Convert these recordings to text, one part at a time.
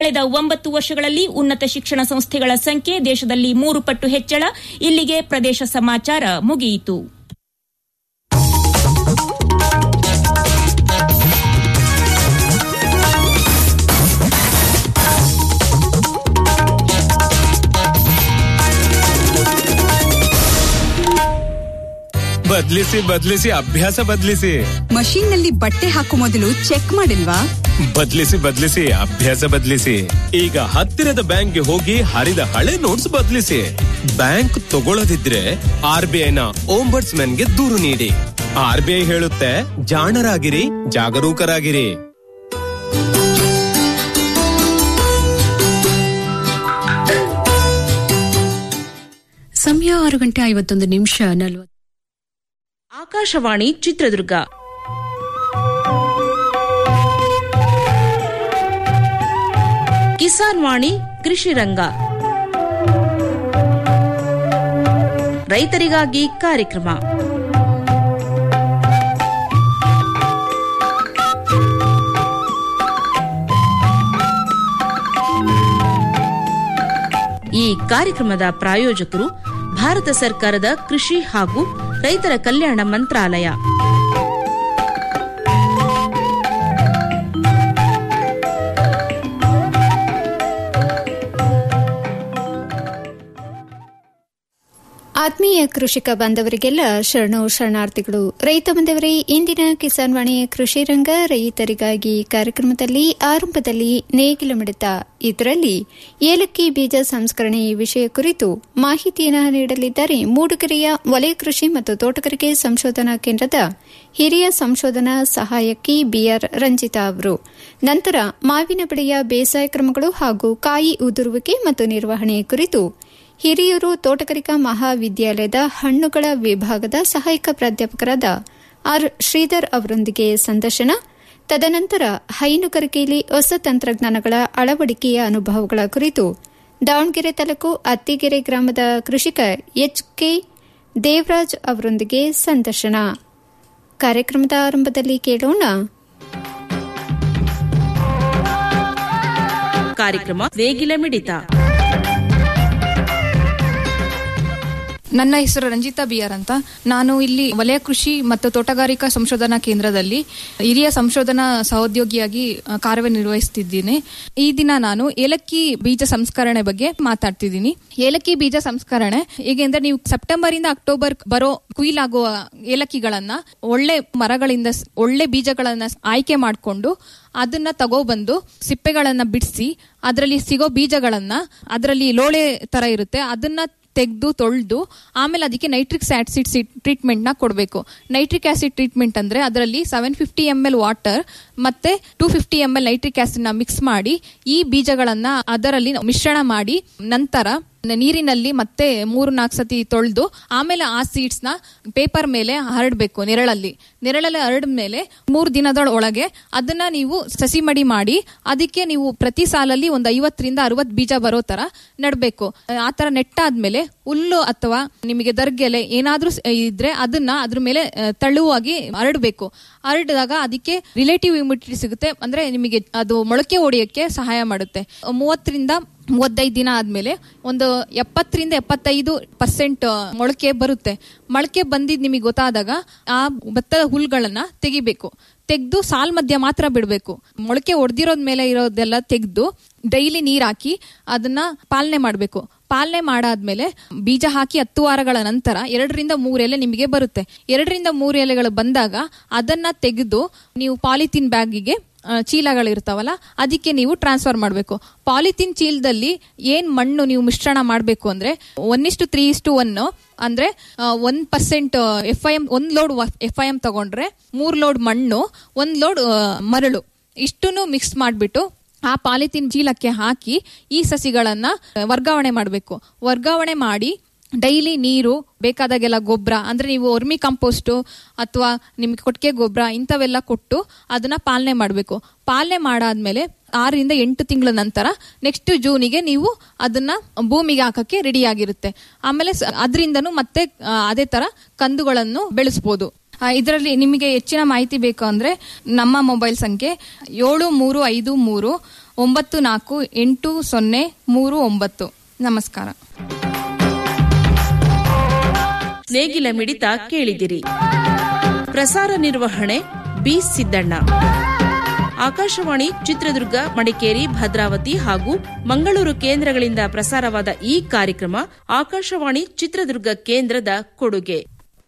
ಕಳೆದ ಒಂಬತ್ತು ವರ್ಷಗಳಲ್ಲಿ ಉನ್ನತ ಶಿಕ್ಷಣ ಸಂಸ್ಥೆಗಳ ಸಂಖ್ಯೆ ದೇಶದಲ್ಲಿ ಮೂರು ಪಟ್ಟು ಹೆಚ್ಚಳ ಇಲ್ಲಿಗೆ ಪ್ರದೇಶ ಸಮಾಚಾರ ಮುಗಿಯಿತು ಬದ್ಲಿಸಿ ಬದ್ಲಿಸಿ ಅಭ್ಯಾಸ ಬದ್ಲಿಸಿ ಮಷೀನ್ ನಲ್ಲಿ ಬಟ್ಟೆ ಹಾಕೋ ಮೊದಲು ಚೆಕ್ ಮಾಡಿಲ್ವಾ ಬದ್ಲಿಸಿ ಬದ್ಲಿಸಿ ಅಭ್ಯಾಸ ಬದ್ಲಿಸಿ ಈಗ ಹತ್ತಿರದ ಬ್ಯಾಂಕ್ಗೆ ಹೋಗಿ ಹರಿದ ಹಳೆ ನೋಟ್ಸ್ ಬದ್ಲಿಸಿ ಬ್ಯಾಂಕ್ ತಗೊಳ್ಳದಿದ್ರೆ ಆರ್ ಬಿ ಐನ ಗೆ ದೂರು ನೀಡಿ ಆರ್ ಬಿ ಐ ಹೇಳುತ್ತೆ ಜಾಣರಾಗಿರಿ ಜಾಗರೂಕರಾಗಿರಿ ಸಮಯ ಆರು ಗಂಟೆ ಐವತ್ತೊಂದು ನಿಮಿಷ ನಲವತ್ತು ಆಕಾಶವಾಣಿ ಚಿತ್ರದುರ್ಗ ಕಿಸಾನ್ ವಾಣಿ ಕೃಷಿ ರಂಗ ರೈತರಿಗಾಗಿ ಕಾರ್ಯಕ್ರಮ ಈ ಕಾರ್ಯಕ್ರಮದ ಪ್ರಾಯೋಜಕರು ಭಾರತ ಸರ್ಕಾರದ ಕೃಷಿ ಹಾಗೂ ರೈತರ ಕಲ್ಯಾಣ ಮಂತ್ರಾಲಯ ಆತ್ಮೀಯ ಕೃಷಿಕ ಬಾಂಧವರಿಗೆಲ್ಲ ಶರಣು ಶರಣಾರ್ಥಿಗಳು ರೈತ ಬಾಂಧವರೇ ಇಂದಿನ ಕಿಸಾನ್ ವಾಣಿಯ ಕೃಷಿ ರಂಗ ರೈತರಿಗಾಗಿ ಕಾರ್ಯಕ್ರಮದಲ್ಲಿ ಆರಂಭದಲ್ಲಿ ನೇಗಿಲ ಮಿಡಿತ ಇದರಲ್ಲಿ ಏಲಕ್ಕಿ ಬೀಜ ಸಂಸ್ಕರಣೆ ಈ ವಿಷಯ ಕುರಿತು ಮಾಹಿತಿಯನ್ನು ನೀಡಲಿದ್ದಾರೆ ಮೂಡುಗೆರೆಯ ವಲಯ ಕೃಷಿ ಮತ್ತು ತೋಟಗಾರಿಕೆ ಸಂಶೋಧನಾ ಕೇಂದ್ರದ ಹಿರಿಯ ಸಂಶೋಧನಾ ಸಹಾಯಕಿ ಬಿಆರ್ ರಂಜಿತಾ ಅವರು ನಂತರ ಮಾವಿನ ಬೆಳೆಯ ಬೇಸಾಯ ಕ್ರಮಗಳು ಹಾಗೂ ಕಾಯಿ ಉದುರುವಿಕೆ ಮತ್ತು ನಿರ್ವಹಣೆ ಕುರಿತು ಹಿರಿಯೂರು ತೋಟಗಾರಿಕಾ ಮಹಾವಿದ್ಯಾಲಯದ ಹಣ್ಣುಗಳ ವಿಭಾಗದ ಸಹಾಯಕ ಪ್ರಾಧ್ಯಾಪಕರಾದ ಆರ್ ಶ್ರೀಧರ್ ಅವರೊಂದಿಗೆ ಸಂದರ್ಶನ ತದನಂತರ ಹೈನುಗಾರಿಕೆಯಲ್ಲಿ ಹೊಸ ತಂತ್ರಜ್ಞಾನಗಳ ಅಳವಡಿಕೆಯ ಅನುಭವಗಳ ಕುರಿತು ದಾವಣಗೆರೆ ತಾಲೂಕು ಅತ್ತಿಗೆರೆ ಗ್ರಾಮದ ಕೃಷಿಕ ಎಚ್ ಕೆ ದೇವರಾಜ್ ಅವರೊಂದಿಗೆ ಸಂದರ್ಶನ ಕಾರ್ಯಕ್ರಮದ ಆರಂಭದಲ್ಲಿ ಕೇಳೋಣ ಕಾರ್ಯಕ್ರಮ ನೇಗಿಲ ಮಿಡಿತ ನನ್ನ ಹೆಸರು ರಂಜಿತಾ ಬಿಆರ್ ಅಂತ ನಾನು ಇಲ್ಲಿ ವಲಯ ಕೃಷಿ ಮತ್ತು ತೋಟಗಾರಿಕಾ ಸಂಶೋಧನಾ ಕೇಂದ್ರದಲ್ಲಿ ಹಿರಿಯ ಸಂಶೋಧನಾ ಸಹೋದ್ಯೋಗಿಯಾಗಿ ಆ, ಕಾರ್ಯನಿರ್ವಹಿಸುತ್ತಿದ್ದೀನಿ ಈ ದಿನ ನಾನು ಏಲಕ್ಕಿ ಬೀಜ ಸಂಸ್ಕರಣೆ ಬಗ್ಗೆ ಮಾತಾಡ್ತಿದ್ದೀನಿ ಏಲಕ್ಕಿ ಬೀಜ ಸಂಸ್ಕರಣೆ ಹೇಗೆಂದ್ರೆ ನೀವು ಸೆಪ್ಟೆಂಬರ್ ಇಂದ ಅಕ್ಟೋಬರ್ ಬರೋ ಕುಯ್ಲಾಗುವ ಏಲಕ್ಕಿಗಳನ್ನ ಒಳ್ಳೆ ಮರಗಳಿಂದ ಸ್- ಒಳ್ಳೆ ಬೀಜಗಳನ್ನ ಸ್- ಆಯ್ಕೆ ಮಾಡಿಕೊಂಡು ಅದನ್ನ ತಗೋಬಂದು ಸಿಪ್ಪೆಗಳನ್ನ ಬಿಡಿಸಿ ಅದರಲ್ಲಿ ಸಿಗೋ ಬೀಜಗಳನ್ನ ಅದರಲ್ಲಿ ಲೋಳೆ ತರ ಇರುತ್ತೆ ಅದನ್ನ ತೆಗೆದು ತೊಳೆದು ಆಮೇಲೆ ಅದಕ್ಕೆ ನೈಟ್ರಿಕ್ ಆಸಿಡ್ ಟ್ರೀಟ್ಮೆಂಟ್ ನ ಕೊಡಬೇಕು ನೈಟ್ರಿಕ್ ಆಸಿಡ್ ಟ್ರೀಟ್ಮೆಂಟ್ ಅಂದ್ರೆ ಅದರಲ್ಲಿ seven fifty M L water ಮತ್ತೆ two fifty M L nitric ಆಸಿಡ್ ನ ಮಿಕ್ಸ್ ಮಾಡಿ ಈ ಬೀಜಗಳನ್ನ ಅದರಲ್ಲಿ ಮಿಶ್ರಣ ಮಾಡಿ ನಂತರ ನೀರಿನಲ್ಲಿ ಮತ್ತೆ ಮೂರು ನಾಲ್ಕು ಸತಿ ತೊಳೆದು ಆಮೇಲೆ ಆ ಸೀಡ್ಸ್ ನ ಪೇಪರ್ ಮೇಲೆ ಹರಡಬೇಕು ನೆರಳಲ್ಲಿ ನೆರಳಲ್ಲಿ ಹರಡ ಮೇಲೆ ಮೂರು ದಿನದೊಳ ಒಳಗೆ ಅದನ್ನ ನೀವು ಸಸಿ ಮಡಿ ಮಾಡಿ ಅದಕ್ಕೆ ನೀವು ಪ್ರತಿ ಸಾಲಲ್ಲಿ ಒಂದು ಐವತ್ತರಿಂದ ಅರವತ್ ಬೀಜ ಬರೋ ತರ ನೆಡಬೇಕು ಆ ತರ ನೆಟ್ಟಾದ್ಮೇಲೆ ಹುಲ್ಲು ಅಥವಾ ನಿಮಗೆ ದರ್ಗೆಲೆ ಏನಾದ್ರೂ ಸ್- ಇದ್ರೆ ಅದನ್ನ ಅದ್ರ ಮೇಲೆ ಆ, ತಳುವಾಗಿ ಹರಡಬೇಕು ಹರಡಿದಾಗ ಅದಕ್ಕೆ ರಿಲೇಟಿವ್ ಇಮ್ಯುನಿಟಿ ಸಿಗುತ್ತೆ ಅಂದ್ರೆ ನಿಮಗೆ ಅದು ಮೊಳಕೆ ಹೊಡೆಯಕ್ಕೆ ಸಹಾಯ ಮಾಡುತ್ತೆ ಮೂವತ್ತರಿಂದ ಮೂವತ್ತೈದು ದಿನ ಆದ್ಮೇಲೆ ಒಂದು ಎಪ್ಪತ್ತರಿಂದ ಎಪ್ಪತ್ತೈದು ಪರ್ಸೆಂಟ್ ಮೊಳಕೆ ಬರುತ್ತೆ ಮೊಳಕೆ ಬಂದಿದ್ ನಿಮಗೆ ಗೊತ್ತಾದಾಗ ಆ ಭತ್ತದ ಹುಲ್ಗಳನ್ನ ತೆಗಿಬೇಕು ತೆಗೆದು ಸಾಲ್ ಮಧ್ಯ ಮಾತ್ರ ಬಿಡಬೇಕು ಮೊಳಕೆ ಹೊಡೆದಿರೋದ್ ಮೇಲೆ ಇರೋದೆಲ್ಲ ತೆಗೆದು ಡೈಲಿ ನೀರ್ ಹಾಕಿ ಅದನ್ನ ಪಾಲನೆ ಮಾಡಬೇಕು ಪಾಲನೆ ಮಾಡಾದ್ಮೇಲೆ ಬೀಜ ಹಾಕಿ ಹತ್ತು ವಾರಗಳ ನಂತರ ಎರಡರಿಂದ ಮೂರು ಎಲೆ ನಿಮಗೆ ಬರುತ್ತೆ ಎರಡರಿಂದ ಮೂರು ಎಲೆಗಳು ಬಂದಾಗ ಅದನ್ನ ತೆಗೆದು ನೀವು ಪಾಲಿಥಿನ್ ಬ್ಯಾಗಿಗೆ ಆ, ಚೀಲಗಳಿರ್ತಾವಲ್ಲ ಅದಕ್ಕೆ ನೀವು ಟ್ರಾನ್ಸ್ಫರ್ ಮಾಡಬೇಕು ಪಾಲಿಥಿನ್ ಚೀಲದಲ್ಲಿ ಏನ್ ಮಣ್ಣು ನೀವು ಮಿಶ್ರಣ ಮಾಡಬೇಕು ಅಂದ್ರೆ ಒನ್ ಇಷ್ಟು ತ್ರೀ ಇಷ್ಟು ಒನ್ ಅಂದ್ರೆ one percent F I M ಒಂದ್ ಲೋಡ್ ಎಫ್ ಐ ಎಂ ತಗೊಂಡ್ರೆ ಮೂರ್ ಲೋಡ್ ಮಣ್ಣು ಒಂದ್ ಲೋಡ್ ಮರಳು ಇಷ್ಟನ್ನು ಮಿಕ್ಸ್ ಮಾಡಿಬಿಟ್ಟು ಆ ಪಾಲಿಥಿನ್ ಚೀಲಕ್ಕೆ ಹಾಕಿ ಈ ಸಸಿಗಳನ್ನ ವರ್ಗಾವಣೆ ಮಾಡಬೇಕು ವರ್ಗಾವಣೆ ಮಾಡಿ ಡೈಲಿ ನೀರು ಬೇಕಾದಾಗೆಲ್ಲ ಗೊಬ್ಬರ ಅಂದ್ರೆ ನೀವು ವರ್ಮಿ ಕಂಪೋಸ್ಟ್ ಅಥವಾ ನಿಮ್ಗೆ ಕೊಟ್ಟಿಗೆ ಗೊಬ್ಬರ ಇಂಥವೆಲ್ಲ ಕೊಟ್ಟು ಅದನ್ನ ಪಾಲನೆ ಮಾಡಬೇಕು ಪಾಲನೆ ಮಾಡಾದ್ಮೇಲೆ ಆರರಿಂದ ಎಂಟು ತಿಂಗಳ ನಂತರ ನೆಕ್ಸ್ಟ್ ಜೂನಿಗೆ ನೀವು ಅದನ್ನ ಭೂಮಿಗೆ ಹಾಕಕ್ಕೆ ರೆಡಿ ಆಗಿರುತ್ತೆ ಆಮೇಲೆ ಸ- ಅದರಿಂದನೂ ಮತ್ತೆ ಆ, ಅದೇ ತರ ಕಂದುಗಳನ್ನು ಬೆಳೆಸ್ಬೋದು ಇದರಲ್ಲಿ ನಿಮಗೆ ಹೆಚ್ಚಿನ ಮಾಹಿತಿ ಬೇಕು ಅಂದ್ರೆ ನಮ್ಮ ಮೊಬೈಲ್ ಸಂಖ್ಯೆ ಏಳು ಮೂರು ಐದು ಮೂರು ಒಂಬತ್ತು ನಾಲ್ಕು ಎಂಟು ಸೊನ್ನೆ ಮೂರು ಒಂಬತ್ತು ನಮಸ್ಕಾರ ನೇಗಿಲ ಮಿಡಿತ ಕೇಳಿದಿರಿ ಪ್ರಸಾರ ನಿರ್ವಹಣೆ ಬಿ ಸಿದ್ದಣ್ಣ ಆಕಾಶವಾಣಿ ಚಿತ್ರದುರ್ಗ ಮಡಿಕೇರಿ ಭದ್ರಾವತಿ ಹಾಗೂ ಮಂಗಳೂರು ಕೇಂದ್ರಗಳಿಂದ ಪ್ರಸಾರವಾದ ಈ ಕಾರ್ಯಕ್ರಮ ಆಕಾಶವಾಣಿ ಚಿತ್ರದುರ್ಗ ಕೇಂದ್ರದ ಕೊಡುಗೆ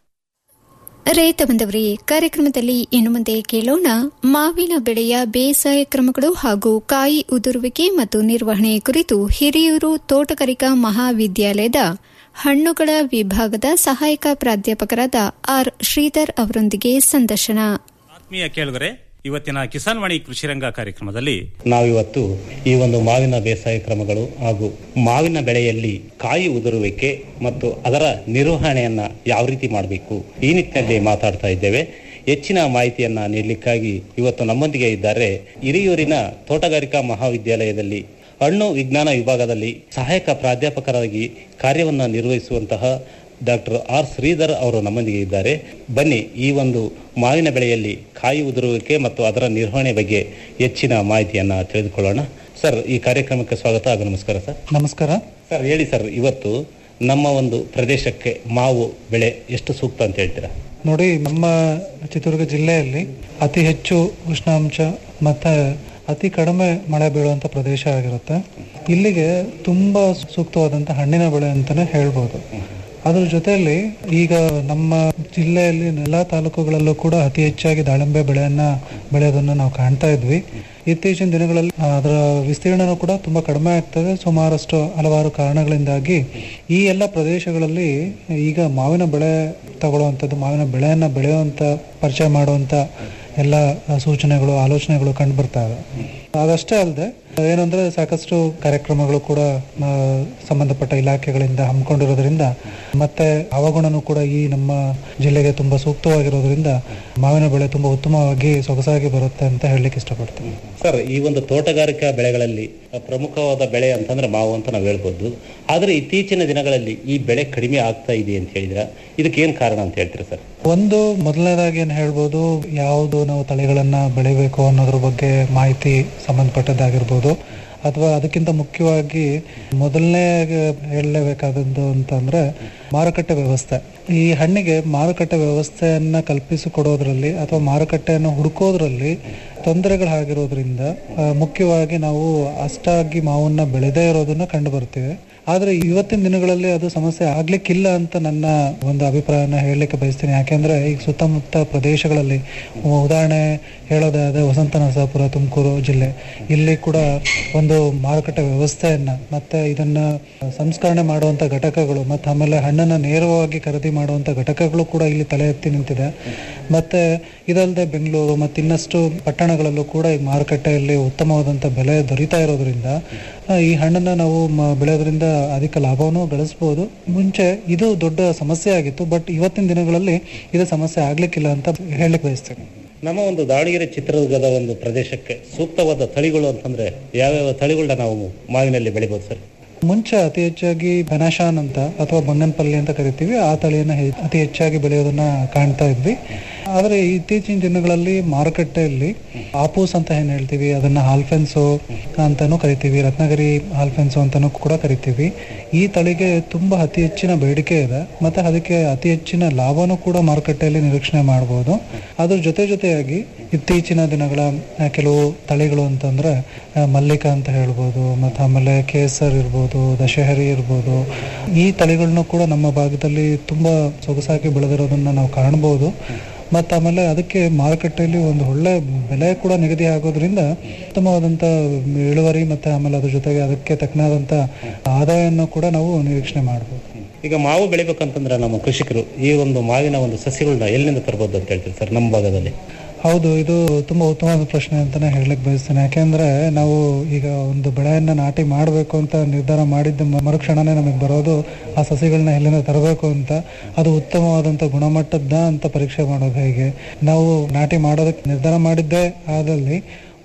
ರೈತ ಬಂದವರೇ ಕಾರ್ಯಕ್ರಮದಲ್ಲಿ ಇನ್ನು ಮುಂದೆ ಕೇಳೋಣ ಮಾವಿನ ಬೆಳೆಯ ಬೇಸಾಯ ಕ್ರಮಗಳು ಹಾಗೂ ಕಾಯಿ ಉದುರುವಿಕೆ ಮತ್ತು ನಿರ್ವಹಣೆ ಕುರಿತು ಹಿರಿಯೂರು ತೋಟಗಾರಿಕಾ ಮಹಾವಿದ್ಯಾಲಯದ ಹಣ್ಣುಗಳ ವಿಭಾಗದ ಸಹಾಯಕ ಪ್ರಾಧ್ಯಾಪಕರಾದ ಆರ್ ಶ್ರೀಧರ್ ಅವರೊಂದಿಗೆ ಸಂದರ್ಶನ ಆತ್ಮೀಯ ಕೇಳುಗರೆ ಇವತ್ತಿನ ಕಿಸಾನ್ ವಾಣಿ ಕೃಷಿರಂಗ ಕಾರ್ಯಕ್ರಮದಲ್ಲಿ ನಾವಿವತ್ತು ಈ ಒಂದು ಮಾವಿನ ಬೇಸಾಯ ಕ್ರಮಗಳು ಹಾಗೂ ಮಾವಿನ ಬೆಳೆಯಲ್ಲಿ ಕಾಯಿ ಉದುರುವಿಕೆ ಮತ್ತು ಅದರ ನಿರ್ವಹಣೆಯನ್ನ ಯಾವ ರೀತಿ ಮಾಡಬೇಕು ಈ ನಿಟ್ಟಿನಲ್ಲಿ ಮಾತಾಡ್ತಾ ಇದ್ದೇವೆ ಹೆಚ್ಚಿನ ಮಾಹಿತಿಯನ್ನ ನೀಡಲಿಕ್ಕಾಗಿ ಇವತ್ತು ನಮ್ಮೊಂದಿಗೆ ಇದ್ದಾರೆ ಹಿರಿಯೂರಿನ ತೋಟಗಾರಿಕಾ ಮಹಾವಿದ್ಯಾಲಯದಲ್ಲಿ ಹಣ್ಣು ವಿಜ್ಞಾನ ವಿಭಾಗದಲ್ಲಿ ಸಹಾಯಕ ಪ್ರಾಧ್ಯಾಪಕರಾಗಿ ಕಾರ್ಯವನ್ನು ನಿರ್ವಹಿಸುವಂತಹ ಡಾಕ್ಟರ್ ಆರ್ ಶ್ರೀಧರ್ ಅವರು ನಮ್ಮೊಂದಿಗೆ ಇದ್ದಾರೆ ಬನ್ನಿ ಈ ಒಂದು ಮಾವಿನ ಬೆಳೆಯಲ್ಲಿ ಕಾಯಿ ಉದುರುವಿಕೆ ಮತ್ತು ಅದರ ನಿರ್ವಹಣೆ ಬಗ್ಗೆ ಹೆಚ್ಚಿನ ಮಾಹಿತಿಯನ್ನ ತಿಳಿದುಕೊಳ್ಳೋಣ ಸರ್ ಈ ಕಾರ್ಯಕ್ರಮಕ್ಕೆ ಸ್ವಾಗತ ಹಾಗೂ ನಮಸ್ಕಾರ ಸರ್ ನಮಸ್ಕಾರ ಸರ್ ಹೇಳಿ ಸರ್ ಇವತ್ತು ನಮ್ಮ ಒಂದು ಪ್ರದೇಶಕ್ಕೆ ಮಾವು ಬೆಳೆ ಎಷ್ಟು ಸೂಕ್ತ ಅಂತ ಹೇಳ್ತೀರಾ ನೋಡಿ ನಮ್ಮ ಚಿತ್ರದುರ್ಗ ಜಿಲ್ಲೆಯಲ್ಲಿ ಅತಿ ಹೆಚ್ಚು ಉಷ್ಣಾಂಶ ಮತ್ತೆ ಅತಿ ಕಡಿಮೆ ಮಳೆ ಬೀಳುವಂತ ಪ್ರದೇಶ ಆಗಿರುತ್ತೆ ಇಲ್ಲಿಗೆ ತುಂಬಾ ಸೂಕ್ತವಾದಂತ ಹಣ್ಣಿನ ಬೆಳೆ ಅಂತಾನೆ ಹೇಳ್ಬೋದು ಅದ್ರ ಜೊತೆಯಲ್ಲಿ ಈಗ ನಮ್ಮ ಜಿಲ್ಲೆಯಲ್ಲಿ ಎಲ್ಲಾ ತಾಲೂಕುಗಳಲ್ಲೂ ಕೂಡ ಅತಿ ಹೆಚ್ಚಾಗಿ ದಾಳಿಂಬೆ ಬೆಳೆಯನ್ನ ಬೆಳೆಯೋದನ್ನ ನಾವು ಕಾಣ್ತಾ ಇದ್ವಿ ಇತ್ತೀಚಿನ ದಿನಗಳಲ್ಲಿ ಅದರ ವಿಸ್ತೀರ್ಣನೂ ಕೂಡ ತುಂಬಾ ಕಡಿಮೆ ಆಗ್ತದೆ ಸುಮಾರಷ್ಟು ಹಲವಾರು ಕಾರಣಗಳಿಂದಾಗಿ ಈ ಎಲ್ಲ ಪ್ರದೇಶಗಳಲ್ಲಿ ಈಗ ಮಾವಿನ ಬೆಳೆ ತಗೊಳ್ಳುವಂಥದ್ದು ಮಾವಿನ ಬೆಳೆಯನ್ನ ಬೆಳೆಯುವಂತ ಪರಿಚಯ ಮಾಡುವಂತ ಎಲ್ಲ ಸೂಚನೆಗಳು ಆಲೋಚನೆಗಳು ಕಂಡು ಬರ್ತಾ ಇವೆ ಅದಷ್ಟೇ ಅಲ್ಲದೆ ಏನಂದ್ರೆ ಸಾಕಷ್ಟು ಕಾರ್ಯಕ್ರಮಗಳು ಕೂಡ ಆ, ಸಂಬಂಧಪಟ್ಟ ಇಲಾಖೆಗಳಿಂದ ಹಮ್ಮಿಕೊಂಡಿರೋದ್ರಿಂದ ಮತ್ತೆ ಹವಾಗುಣನೂ ಕೂಡ ಈ ನಮ್ಮ ಜಿಲ್ಲೆಗೆ ತುಂಬಾ ಸೂಕ್ತವಾಗಿರೋದ್ರಿಂದ ಮಾವಿನ ಬೆಳೆ ತುಂಬಾ ಉತ್ತಮವಾಗಿ ಸೊಗಸಾಗಿ ಬರುತ್ತೆ ಅಂತ ಹೇಳಲಿಕ್ಕೆ ಇಷ್ಟಪಡ್ತೀನಿ ಸರ್ ಈ ಒಂದು ತೋಟಗಾರಿಕಾ ಬೆಳೆಗಳಲ್ಲಿ ಪ್ರಮುಖವಾದ ಬೆಳೆ ಅಂತಂದ್ರೆ ಮಾವು ಅಂತ ನಾವು ಹೇಳ್ಬೋದು ಆದ್ರೆ ಇತ್ತೀಚಿನ ದಿನಗಳಲ್ಲಿ ಈ ಬೆಳೆ ಕಡಿಮೆ ಆಗ್ತಾ ಇದೆ ಅಂತ ಹೇಳಿದ್ರ ಇದಕ್ಕೆ ಏನ್ ಕಾರಣ ಅಂತ ಹೇಳ್ತೀರಾ ಸರ್ ಒಂದು ಮೊದಲನೇದಾಗಿ ಏನ್ ಹೇಳ್ಬೋದು ಯಾವುದು ನಾವು ತಳಿಗಳನ್ನ ಬೆಳಿಬೇಕು ಅನ್ನೋದ್ರ ಬಗ್ಗೆ ಮಾಹಿತಿ ಸಂಬಂಧಪಟ್ಟದ್ದಾಗಿರ್ಬೋದು ಅಥವಾ ಅದಕ್ಕಿಂತ ಮುಖ್ಯವಾಗಿ ಮೊದಲನೇ ಹೇಳಲೇಬೇಕಾದದ್ದು ಅಂತಂದ್ರೆ ಮಾರುಕಟ್ಟೆ ವ್ಯವಸ್ಥೆ ಈ ಹಣ್ಣಿಗೆ ಮಾರುಕಟ್ಟೆ ವ್ಯವಸ್ಥೆಯನ್ನ ಕಲ್ಪಿಸಿಕೊಡೋದ್ರಲ್ಲಿ ಅಥವಾ ಮಾರುಕಟ್ಟೆಯನ್ನು ಹುಡುಕೋದ್ರಲ್ಲಿ ತೊಂದರೆಗಳಾಗಿರೋದ್ರಿಂದ ಆ, ಮುಖ್ಯವಾಗಿ ನಾವು ಅಷ್ಟಾಗಿ ಮಾವನ್ನ ಬೆಳೆದೇ ಇರೋದನ್ನ ಕಂಡು ಬರ್ತೀವಿ ಆದ್ರೆ ಇವತ್ತಿನ ದಿನಗಳಲ್ಲಿ ಅದು ಸಮಸ್ಯೆ ಆಗ್ಲಿಕ್ಕಿಲ್ಲ ಅಂತ ನನ್ನ ಒಂದು ಅಭಿಪ್ರಾಯನ ಹೇಳಲಿಕ್ಕೆ ಬಯಸ್ತೀನಿ ಯಾಕೆಂದ್ರೆ ಈಗ ಸುತ್ತಮುತ್ತ ಪ್ರದೇಶಗಳಲ್ಲಿ ಉದಾಹರಣೆ ಹೇಳೋದಾದ್ರೆ ವಸಂತ ನರಸಾಪುರ ತುಮಕೂರು ಜಿಲ್ಲೆ ಇಲ್ಲಿ ಕೂಡ ಒಂದು ಮಾರುಕಟ್ಟೆ ವ್ಯವಸ್ಥೆಯನ್ನ ಮತ್ತೆ ಇದನ್ನ ಸಂಸ್ಕರಣೆ ಮಾಡುವಂತ ಘಟಕಗಳು ಮತ್ತೆ ಆಮೇಲೆ ಹಣ್ಣನ್ನ ನೇರವಾಗಿ ಖರೀದಿ ಮಾಡುವಂತ ಘಟಕಗಳು ಕೂಡ ಇಲ್ಲಿ ತಲೆ ಎತ್ತಿ ನಿಂತಿದೆ ಮತ್ತೆ ಇದಲ್ಲದೆ ಬೆಂಗಳೂರು ಮತ್ತೆ ಇನ್ನಷ್ಟು ಪಟ್ಟಣಗಳಲ್ಲೂ ಕೂಡ ಈ ಮಾರುಕಟ್ಟೆಯಲ್ಲಿ ಉತ್ತಮವಾದಂತ ಬೆಲೆ ದೊರೀತಾ ಇರೋದ್ರಿಂದ ಆ, ಈ ಹಣ್ಣನ್ನ ನಾವು ಮ- ಬೆಳೆಯೋದ್ರಿಂದ ಅಧಿಕ ಲಾಭವನ್ನು ಗಳಿಸಬಹುದು ಮುಂಚೆ ಇದು ದೊಡ್ಡ ಸಮಸ್ಯೆ ಆಗಿತ್ತು ಬಟ್ ಇವತ್ತಿನ ದಿನಗಳಲ್ಲಿ ಇದು ಸಮಸ್ಯೆ ಆಗ್ಲಿಕ್ಕಿಲ್ಲ ಅಂತ ಹೇಳಲಿಕ್ಕೆ ಬಯಸ್ತೇನೆ ನಮ್ಮ ಒಂದು ದಾವಣಗೆರೆ ಚಿತ್ರದುರ್ಗದ ಒಂದು ಪ್ರದೇಶಕ್ಕೆ ಸೂಕ್ತವಾದ ತಳಿಗಳು ಅಂತಂದ್ರೆ ಯಾವ್ಯಾವ ತಳಿಗಳನ್ನ ನಾವು ಮಾವಿನಲ್ಲಿ ಬೆಳಿಬೋದು ಸರ್ ಮುಂಚೆ ಅತಿ ಹೆಚ್ಚಾಗಿ ಬೆನಾಶಾನ್ ಅಂತ ಅಥವಾ ಬಂಗನಪಲ್ಲಿ ಅಂತ ಕರಿತೀವಿ ಆ ತಳಿಯನ್ನ ಹೆ- ಅತಿ ಹೆಚ್ಚಾಗಿ ಬೆಳೆಯೋದನ್ನ ಕಾಣ್ತಾ ಇದ್ವಿ ಆದ್ರೆ ಇತ್ತೀಚಿನ ದಿನಗಳಲ್ಲಿ ಮಾರುಕಟ್ಟೆಯಲ್ಲಿ ಆಪೂಸ್ ಅಂತ ಏನ್ ಹೇಳ್ತೀವಿ ಅದನ್ನ ಹಾಲ್ಫೆನ್ಸು ಅಂತಾನು ಕರಿತೀವಿ ರತ್ನಗಿರಿ ಹಾಲ್ಫೆನ್ಸು ಅಂತಾನು ಕೂಡ ಕರಿತೀವಿ ಈ ತಳಿಗೆ ತುಂಬಾ ಅತಿ ಹೆಚ್ಚಿನ ಬೇಡಿಕೆ ಇದೆ ಮತ್ತೆ ಅದಕ್ಕೆ ಅತಿ ಹೆಚ್ಚಿನ ಲಾಭನೂ ಕೂಡ ಮಾರುಕಟ್ಟೆಯಲ್ಲಿ ನಿರೀಕ್ಷಣೆ ಮಾಡಬಹುದು ಅದ್ರ ಜೊತೆ ಜೊತೆಯಾಗಿ ಇತ್ತೀಚಿನ ದಿನಗಳ ಆ, ಕೆಲವು ತಳಿಗಳು ಅಂತಂದ್ರೆ ಆ, ಮಲ್ಲಿಕ ಅಂತ ಹೇಳ್ಬೋದು ಮತ್ತೆ ಆಮೇಲೆ ಕೇಸರ್ ಇರ್ಬೋದು ದಶಹರಿ ಇರ್ಬೋದು ಈ ತಳಿಗಳನ್ನೂ ಕೂಡ ನಮ್ಮ ಭಾಗದಲ್ಲಿ ತುಂಬಾ ಸೊಗಸಾಗಿ ಬೆಳೆದಿರೋದನ್ನ ನಾವು ಕಾಣ್ಬೋದು ಮತ್ತು ಆಮೇಲೆ ಅದಕ್ಕೆ ಮಾರುಕಟ್ಟೆಯಲ್ಲಿ ಒಂದು ಒಳ್ಳೆ ಬೆಲೆ ಕೂಡ ನಿಗದಿ ಆಗೋದ್ರಿಂದ ಉತ್ತಮವಾದಂಥ ಇಳುವರಿ ಮತ್ತೆ ಆಮೇಲೆ ಅದ್ರ ಜೊತೆಗೆ ಅದಕ್ಕೆ ತಕ್ಕನಾದಂಥ ಆದಾಯವನ್ನು ಕೂಡ ನಾವು ನಿರೀಕ್ಷಣೆ ಮಾಡ್ಬೋದು ಈಗ ಮಾವು ಬೆಳಿಬೇಕಂತಂದ್ರೆ ನಮ್ಮ ಕೃಷಿಕರು ಈ ಒಂದು ಮಾವಿನ ಒಂದು ಸಸಿಗಳನ್ನ ಎಲ್ಲಿಂದ ತರಬಹುದು ಅಂತ ಹೇಳ್ತೀವಿ ಸರ್ ನಮ್ಮ ಭಾಗದಲ್ಲಿ ಹೌದು ಇದು ತುಂಬಾ ಉತ್ತಮವಾದ ಪ್ರಶ್ನೆ ಅಂತಾನೆ ಹೇಳಕ್ ಬಯಸ್ತೇನೆ ಯಾಕೆಂದ್ರೆ ನಾವು ಈಗ ಒಂದು ಬೆಳೆಯನ್ನ ನಾಟಿ ಮಾಡಬೇಕು ಅಂತ ನಿರ್ಧಾರ ಮಾಡಿದ್ದ ಮ- ಮರುಕ್ಷಣನೇ ನಮಗೆ ಬರೋದು ಆ ಸಸಿಗಳನ್ನ ಎಲ್ಲಿಂದ ತರಬೇಕು ಅಂತ ಅದು ಉತ್ತಮವಾದಂತ ಗುಣಮಟ್ಟದ ಅಂತ ಪರೀಕ್ಷೆ ಮಾಡೋದು ಹೇಗೆ ನಾವು ನಾಟಿ ಮಾಡೋದಕ್ಕೆ ನಿರ್ಧಾರ ಮಾಡಿದ್ದೇ ಆದಲ್ಲಿ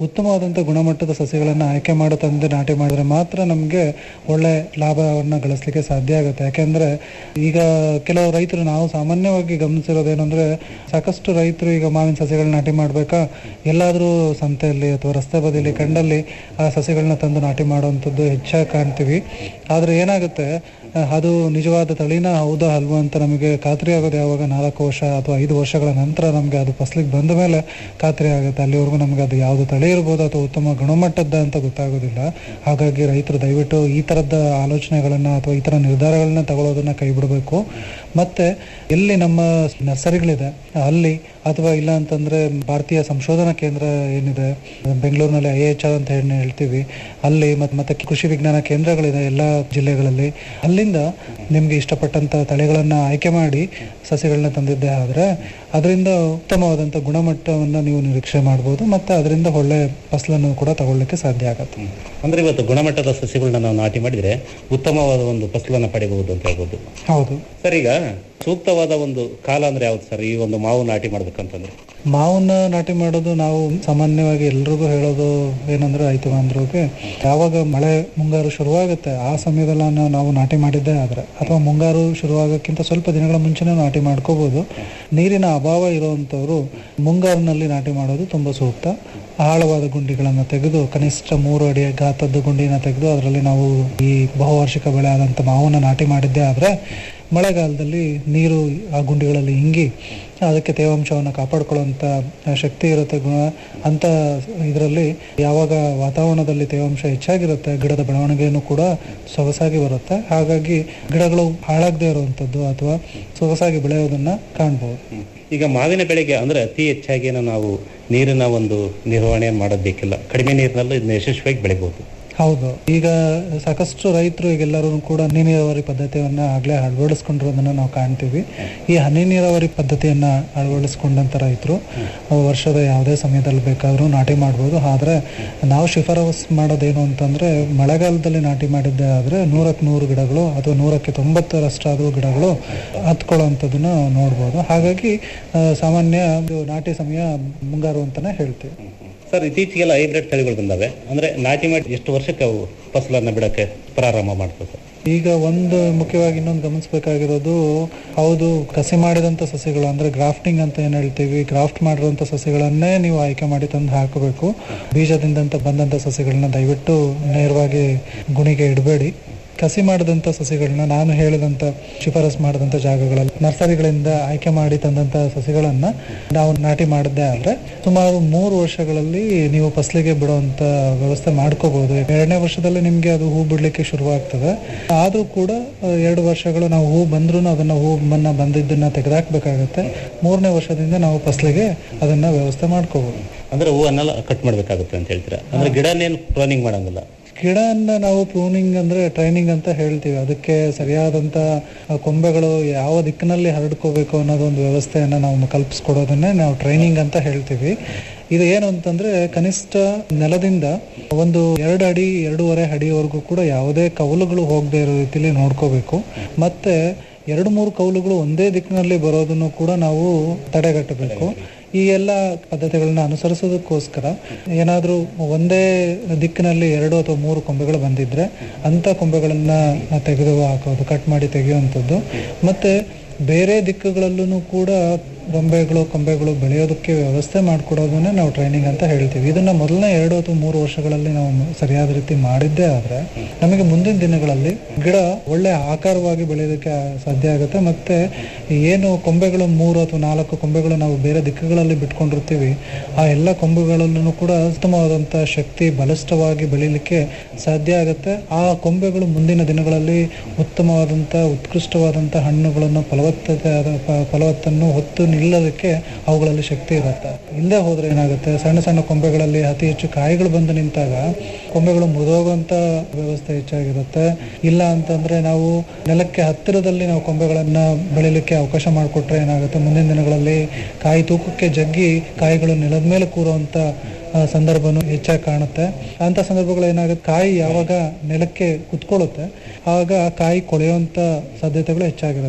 ಉತ್ತಮವಾದಂಥ ಗುಣಮಟ್ಟದ ಸಸಿಗಳನ್ನು ಆಯ್ಕೆ ಮಾಡಿ ತಂದು ನಾಟಿ ಮಾಡಿದ್ರೆ ಮಾತ್ರ ನಮಗೆ ಒಳ್ಳೆ ಲಾಭವನ್ನು ಗಳಿಸ್ಲಿಕ್ಕೆ ಸಾಧ್ಯ ಆಗುತ್ತೆ ಯಾಕೆಂದ್ರೆ ಈಗ ಕೆಲವು ರೈತರು ನಾವು ಸಾಮಾನ್ಯವಾಗಿ ಗಮನಿಸಿರೋದೇನೆಂದ್ರೆ ಸಾಕಷ್ಟು ರೈತರು ಈಗ ಮಾವಿನ ಸಸಿಗಳನ್ನ ನಾಟಿ ಮಾಡಬೇಕಾ ಎಲ್ಲಾದರೂ ಸಂತೆಯಲ್ಲಿ ಅಥವಾ ರಸ್ತೆ ಬದಿಯಲ್ಲಿ ಕಂಡಲ್ಲಿ ಆ ಸಸಿಗಳನ್ನ ತಂದು ನಾಟಿ ಮಾಡುವಂಥದ್ದು ಹೆಚ್ಚಾಗಿ ಕಾಣ್ತೀವಿ ಆದರೆ ಏನಾಗುತ್ತೆ ಆ, ಅದು ನಿಜವಾದ ತಳಿನ ಹೌದಾ ಅಲ್ವಾ ಅಂತ ನಮಗೆ ಖಾತ್ರಿ ಆಗೋದು ಯಾವಾಗ ನಾಲ್ಕು ವರ್ಷ ಅಥವಾ ಐದು ವರ್ಷಗಳ ನಂತರ ನಮಗೆ ಅದು ಫಸಲಿಗೆ ಬಂದ ಮೇಲೆ ಖಾತ್ರಿ ಆಗುತ್ತೆ ಅಲ್ಲಿವರೆಗೂ ನಮಗೆ ಅದು ಯಾವುದು ತಳಿ ಇರ್ಬೋದು ಅಥವಾ ಉತ್ತಮ ಗುಣಮಟ್ಟದ ಅಂತ ಗೊತ್ತಾಗೋದಿಲ್ಲ ಹಾಗಾಗಿ ರೈತರು ದಯವಿಟ್ಟು ಈ ಥರದ ಆಲೋಚನೆಗಳನ್ನು ಅಥವಾ ಈ ಥರ ನಿರ್ಧಾರಗಳನ್ನ ತಗೊಳ್ಳೋದನ್ನ ಕೈ ಬಿಡಬೇಕು ಮತ್ತೆ ಎಲ್ಲಿ ನಮ್ಮ ನರ್ಸರಿಗಳಿದೆ ಅಲ್ಲಿ ಅಥವಾ ಇಲ್ಲ ಅಂತಂದ್ರೆ ಭಾರತೀಯ ಸಂಶೋಧನಾ ಕೇಂದ್ರ ಏನಿದೆ ಬೆಂಗಳೂರಿನಲ್ಲಿ ಐ ಎಚ್ ಆರ್ ಅಂತ ಹೇಳಿ ಹೇಳ್ತೀವಿ ಅಲ್ಲಿ ಮತ್ತೆ ಮತ್ತೆ ಕೃಷಿ ವಿಜ್ಞಾನ ಕೇಂದ್ರಗಳಿದೆ ಎಲ್ಲ ಜಿಲ್ಲೆಗಳಲ್ಲಿ ಅಲ್ಲಿಂದ ನಿಮ್ಗೆ ಇಷ್ಟಪಟ್ಟಂತ ತಳಿಗಳನ್ನ ಆಯ್ಕೆ ಮಾಡಿ ಸಸಿಗಳನ್ನ ತಂದಿದ್ದೆ ಆದ್ರೆ ಅದರಿಂದ ಉತ್ತಮವಾದಂಥ ಗುಣಮಟ್ಟವನ್ನು ನೀವು ನಿರೀಕ್ಷೆ ಮಾಡ್ಬೋದು ಮತ್ತೆ ಅದರಿಂದ ಒಳ್ಳೆ ಫಸಲನ್ನು ಕೂಡ ತಗೊಳ್ಳಿಕ್ಕೆ ಸಾಧ್ಯ ಆಗುತ್ತೆ ಅಂದ್ರೆ ಇವತ್ತು ಗುಣಮಟ್ಟದ ಸಸಿಗಳನ್ನ ನಾವು ನಾಟಿ ಮಾಡಿದ್ರೆ ಉತ್ತಮವಾದ ಒಂದು ಫಸಲನ್ನ ಪಡೆಯಬಹುದು ಅಂತ ಹೇಳ್ಬೋದು ಹೌದು ಸರ್ ಈಗ ಸೂಕ್ತವಾದ ಒಂದು ಕಾಲ ಅಂದ್ರೆ ಯಾವ್ದು ಸರ್ ಈ ಒಂದು ಮಾವು ನಾಟಿ ಮಾಡ್ಬೇಕಂತಂದ್ರೆ ಮಾವನ್ನ ನಾಟಿ ಮಾಡೋದು ನಾವು ಸಾಮಾನ್ಯವಾಗಿ ಎಲ್ರಿಗೂ ಹೇಳೋದು ಏನಂದ್ರೆ ರೈತ ಬಾಂಧವರಿಗೆ ಯಾವಾಗ ಮಳೆ ಮುಂಗಾರು ಶುರುವಾಗುತ್ತೆ ಆ ಸಮಯದಲ್ಲಿ ನಾವು- ನಾವು ನಾಟಿ ಮಾಡಿದ್ದೇ ಆದ್ರೆ ಅಥವಾ ಮುಂಗಾರು ಶುರುವಾಗಕ್ಕಿಂತ ಸ್ವಲ್ಪ ದಿನಗಳ ಮುಂಚೆನೇ ನಾಟಿ ಮಾಡ್ಕೋಬಹುದು ನೀರಿನ ಅಭಾವ ಇರುವಂತವ್ರು ಮುಂಗಾರಿನಲ್ಲಿ ನಾಟಿ ಮಾಡೋದು ತುಂಬಾ ಸೂಕ್ತ ಆಳವಾದ ಗುಂಡಿಗಳನ್ನು ತೆಗೆದು ಕನಿಷ್ಠ ಮೂರು ಅಡಿ ಗಾತ್ರದ ಗುಂಡಿನ ತೆಗೆದು ಅದರಲ್ಲಿ ನಾವು ಈ ಬಹುವಾರ್ಷಿಕ ಬೆಳೆ ಆದಂಥ ಮಾವನ್ನ ನಾಟಿ ಮಾಡಿದ್ದೇ ಆದ್ರೆ ಮಳೆಗಾಲದಲ್ಲಿ ನೀರು ಆ ಗುಂಡಿಗಳಲ್ಲಿ ಇಂಗಿ ಅದಕ್ಕೆ ತೇವಾಂಶವನ್ನು ಕಾಪಾಡ್ಕೊಳ್ಳುವಂಥ ಶಕ್ತಿ ಇರುತ್ತೆ ಗುಣ ಅಂತ ಇದರಲ್ಲಿ ಯಾವಾಗ ವಾತಾವರಣದಲ್ಲಿ ತೇವಾಂಶ ಹೆಚ್ಚಾಗಿರುತ್ತೆ ಗಿಡದ ಬೆಳವಣಿಗೆಯನ್ನು ಕೂಡ ಸೊಗಸಾಗಿ ಬರುತ್ತೆ ಹಾಗಾಗಿ ಗಿಡಗಳು ಹಾಳಾಗದೇ ಇರುವಂಥದ್ದು ಅಥವಾ ಸೊಗಸಾಗಿ ಬೆಳೆಯೋದನ್ನ ಕಾಣ್ಬೋದು ಈಗ ಮಾವಿನ ಬೆಳೆಗೆ ಅಂದ್ರೆ ಅತಿ ಹೆಚ್ಚಾಗಿ ಏನು ನಾವು ನೀರಿನ ಒಂದು ನಿರ್ವಹಣೆಯನ್ನು ಮಾಡೋದು ಬೇಕಿಲ್ಲ ಕಡಿಮೆ ನೀರಿನಲ್ಲೂ ಇದನ್ನ ಯಶಸ್ವಿಯಾಗಿ ಬೆಳಿಬಹುದು ಹೌದು ಈಗ ಸಾಕಷ್ಟು ರೈತರು ಈಗೆಲ್ಲರೂ ಕೂಡ ಹನಿ ನೀರಾವರಿ ಪದ್ಧತಿಯನ್ನ ಆಗ್ಲೇ ಅಳವಡಿಸ್ಕೊಂಡಿರೋದನ್ನ ನಾವು ಕಾಣ್ತೀವಿ ಈ ಹನಿ ನೀರಾವರಿ ಪದ್ಧತಿಯನ್ನ ಅಳವಡಿಸ್ಕೊಂಡಂತ ರೈತರು ವರ್ಷದ ಯಾವುದೇ ಸಮಯದಲ್ಲಿ ಬೇಕಾದರೂ ನಾಟಿ ಮಾಡ್ಬೋದು ಆದ್ರೆ ನಾವು ಶಿಫಾರಸ್ ಮಾಡೋದೇನು ಅಂತಂದ್ರೆ ಮಳೆಗಾಲದಲ್ಲಿ ನಾಟಿ ಮಾಡಿದ್ದೆ ಆದ್ರೆ ನೂರಕ್ಕೆ ನೂರು ಗಿಡಗಳು ಅಥವಾ ನೂರಕ್ಕೆ ತೊಂಬತ್ತರಷ್ಟಾದರೂ ಗಿಡಗಳು ಹತ್ಕೊಳ್ಳೋಂಥದ್ದನ್ನ ನೋಡ್ಬೋದು ಹಾಗಾಗಿ ಆ, ಸಾಮಾನ್ಯ ಇದು ನಾಟಿ ಸಮಯ ಮುಂಗಾರು ಅಂತಾನೆ ಹೇಳ್ತೀವಿ ಸರ್ ಇತ್ತೀಚೆಗೆಲ್ಲ ಹೈಬ್ರಿಡ್ ತಳಿಗಳು ಬಂದಾವೆ ಅಂದ್ರೆ ನಾಟಿ ಮಾಡಿ ಎಷ್ಟು ವರ್ಷಕ್ಕೆ ಅವು ಫಸಲನ್ನ ಬಿಡಕ್ಕೆ ಪ್ರಾರಂಭ ಮಾಡ್ತದೆ ಸರ್ ಈಗ ಒಂದು ಮುಖ್ಯವಾಗಿ ಇನ್ನೊಂದು ಗಮನಿಸಬೇಕಾಗಿರೋದು ಹೌದು ಕಸಿ ಮಾಡಿದಂಥ ಸಸಿಗಳು ಅಂದ್ರೆ ಗ್ರಾಫ್ಟಿಂಗ್ ಅಂತ ಏನು ಹೇಳ್ತೀವಿ ಗ್ರಾಫ್ಟ್ ಮಾಡಿರುವಂಥ ಸಸಿಗಳನ್ನೇ ನೀವು ಆಯ್ಕೆ ಮಾಡಿ ತಂದು ಹಾಕಬೇಕು ಬೀಜದಿಂದ ಬಂದಂಥ ಸಸಿಗಳನ್ನ ದಯವಿಟ್ಟು ನೇರವಾಗಿ ಗುಣಿಗೆ ಇಡಬೇಡಿ ಕಸಿ ಮಾಡಿದಂಥ ಸಸಿಗಳನ್ನ ನಾನು ಹೇಳಿದಂಥ ಶಿಫಾರಸ್ ಮಾಡಿದಂಥ ಜಾಗಗಳಲ್ಲಿ ನರ್ಸರಿಗಳಿಂದ ಆಯ್ಕೆ ಮಾಡಿ ತಂದಂಥ ಸಸಿಗಳನ್ನ ನಾವು ನಾಟಿ ಮಾಡಿದ್ದೆ ಆದ್ರೆ ಸುಮಾರು ಮೂರು ವರ್ಷಗಳಲ್ಲಿ ನೀವು ಫಸಲಿಗೆ ಬಿಡುವಂತ ವ್ಯವಸ್ಥೆ ಮಾಡ್ಕೋಬಹುದು ಎರಡನೇ ವರ್ಷದಲ್ಲಿ ನಿಮ್ಗೆ ಅದು ಹೂ ಬಿಡ್ಲಿಕ್ಕೆ ಶುರುವಾಗ್ತದೆ ಆದ್ರೂ ಕೂಡ ಆ, ಎರಡು ವರ್ಷಗಳು ನಾವು ಹೂ ಬಂದ್ರೂ ಅದನ್ನ ಹೂ ಮನ್ನ ಬಂದಿದ್ದನ್ನ ತೆಗೆದಾಕ್ಬೇಕಾಗತ್ತೆ ಮೂರನೇ ವರ್ಷದಿಂದ ನಾವು ಫಸಲಿಗೆ ಅದನ್ನ ವ್ಯವಸ್ಥೆ ಮಾಡ್ಕೋಬಹುದು ಅಂದ್ರೆ ಹೂವನ್ನೆಲ್ಲ ಕಟ್ ಮಾಡ್ಬೇಕಾಗುತ್ತೆ ಅಂತ ಹೇಳ್ತೀರಾ ಅಂದ್ರೆ ಗಿಡನೇನು ಪ್ರೂನಿಂಗ್ ಮಾಡಂಗಿಲ್ಲ ಗಿಡನ್ನ ನಾವು ಪ್ರೂನಿಂಗ್ ಅಂದ್ರೆ ಟ್ರೈನಿಂಗ್ ಅಂತ ಹೇಳ್ತೀವಿ ಅದಕ್ಕೆ ಸರಿಯಾದಂತ ಆ, ಕೊಂಬೆಗಳು ಯಾವ ದಿಕ್ಕಿನಲ್ಲಿ ಹರಡ್ಕೋಬೇಕು ಅನ್ನೋದೊಂದು ವ್ಯವಸ್ಥೆಯನ್ನ ನಾವು ಕಲ್ಪಿಸ್ಕೊಡೋದನ್ನೇ ನಾವು ಟ್ರೈನಿಂಗ್ ಅಂತ ಹೇಳ್ತೀವಿ ಇದು ಏನು ಅಂತಂದ್ರೆ ಕನಿಷ್ಠ ನೆಲದಿಂದ ಒಂದು ಎರಡು ಅಡಿ ಎರಡೂವರೆ ಅಡಿವರೆಗೂ ಕೂಡ ಯಾವುದೇ ಕವಲುಗಳು ಹೋಗದೆ ಇರೋ ರೀತಿಲಿ ನೋಡ್ಕೋಬೇಕು ಮತ್ತೆ ಎರಡು ಮೂರು ಕೌಲುಗಳು ಒಂದೇ ದಿಕ್ಕಿನಲ್ಲಿ ಬರೋದನ್ನು ಕೂಡ ನಾವು ತಡೆಗಟ್ಟಬೇಕು ಈ ಎಲ್ಲ ಪದ್ಧತಿಗಳನ್ನ ಅನುಸರಿಸೋದಕ್ಕೋಸ್ಕರ ಏನಾದರೂ ಒಂದೇ ದಿಕ್ಕಿನಲ್ಲಿ ಎರಡು ಅಥವಾ ಮೂರು ಕೊಂಬೆಗಳು ಬಂದಿದ್ರೆ ಅಂತ ಕೊಂಬೆಗಳನ್ನ ತೆಗೆದು ಹಾಕೋದು ಕಟ್ ಮಾಡಿ ತೆಗೆಯುವಂಥದ್ದು ಮತ್ತೆ ಬೇರೆ ದಿಕ್ಕುಗಳಲ್ಲೂ ಕೂಡ ಗೊಂಬೆಗಳು ಕೊಂಬೆಗಳು ಬೆಳೆಯೋದಕ್ಕೆ ವ್ಯವಸ್ಥೆ ಮಾಡಿಕೊಡೋದನ್ನೇ ನಾವು ಟ್ರೈನಿಂಗ್ ಅಂತ ಹೇಳ್ತೀವಿ ಇದನ್ನ ಮೊದಲನೇ ಎರಡು ಅಥವಾ ಮೂರು ವರ್ಷಗಳಲ್ಲಿ ನಾವು ಸರಿಯಾದ ರೀತಿ ಮಾಡಿದ್ದೇ ಆದ್ರೆ ನಮಗೆ ಮುಂದಿನ ದಿನಗಳಲ್ಲಿ ಗಿಡ ಒಳ್ಳೆ ಆಕಾರವಾಗಿ ಬೆಳೆಯೋದಕ್ಕೆ ಸಾಧ್ಯ ಆಗುತ್ತೆ ಮತ್ತೆ ಏನು ಕೊಂಬೆಗಳು ಮೂರು ಅಥವಾ ನಾಲ್ಕು ಕೊಂಬೆಗಳು ನಾವು ಬೇರೆ ದಿಕ್ಕುಗಳಲ್ಲಿ ಬಿಟ್ಕೊಂಡಿರ್ತೀವಿ ಆ ಎಲ್ಲ ಕೊಂಬೆಗಳಲ್ಲೂ ಕೂಡ ಉತ್ತಮವಾದಂಥ ಶಕ್ತಿ ಬಲಿಷ್ಠವಾಗಿ ಬೆಳೀಲಿಕ್ಕೆ ಸಾಧ್ಯ ಆಗುತ್ತೆ ಆ ಕೊಂಬೆಗಳು ಮುಂದಿನ ದಿನಗಳಲ್ಲಿ ಉತ್ತಮವಾದಂಥ ಉತ್ಕೃಷ್ಟವಾದಂಥ ಹಣ್ಣುಗಳನ್ನು ಫಲವತ್ತತೆ ಆದ ಫ- ಫಲವತ್ತನ್ನು ಹೊತ್ತು ನಿಲ್ಲೋದಕ್ಕೆ ಅವುಗಳಲ್ಲಿ ಶಕ್ತಿ ಇರುತ್ತೆ ಇಲ್ಲದೆ ಹೋದ್ರೆ ಏನಾಗುತ್ತೆ ಸಣ್ಣ ಸಣ್ಣ ಕೊಂಬೆಗಳಲ್ಲಿ ಅತಿ ಹೆಚ್ಚು ಕಾಯಿಗಳು ಬಂದು ನಿಂತಾಗ ಕೊಂಬೆಗಳು ಮುರಿದೋಗುವಂತ ವ್ಯವಸ್ಥೆ ಹೆಚ್ಚಾಗಿರುತ್ತೆ ಇಲ್ಲ ಅಂತಂದ್ರೆ ನಾವು ನೆಲಕ್ಕೆ ಹತ್ತಿರದಲ್ಲಿ ನಾವು ಕೊಂಬೆಗಳನ್ನ ಬೆಳಿಲಿಕ್ಕೆ ಅವಕಾಶ ಮಾಡಿಕೊಟ್ರೆ ಏನಾಗುತ್ತೆ ಮುಂದಿನ ದಿನಗಳಲ್ಲಿ ಕಾಯಿ ತೂಕಕ್ಕೆ ಜಗ್ಗಿ ಕಾಯಿಗಳು ನೆಲದ ಮೇಲೆ ಕೂರುವಂತ ಆ, ಸಂದರ್ಭನೂ ಹೆಚ್ಚಾಗಿ ಕಾಣುತ್ತೆ ಅಂತ ಸಂದರ್ಭಗಳು ಏನಾಗುತ್ತೆ ಕಾಯಿ ಯಾವಾಗ ನೆಲಕ್ಕೆ ಕುತ್ಕೊಳ್ಳುತ್ತೆ ಆಗ ಕಾಯಿ ಕೊಳೆಯುವಂತ ಸಾಧ್ಯತೆಗಳು ಹೆಚ್ಚಾಗಿರುತ್ತೆ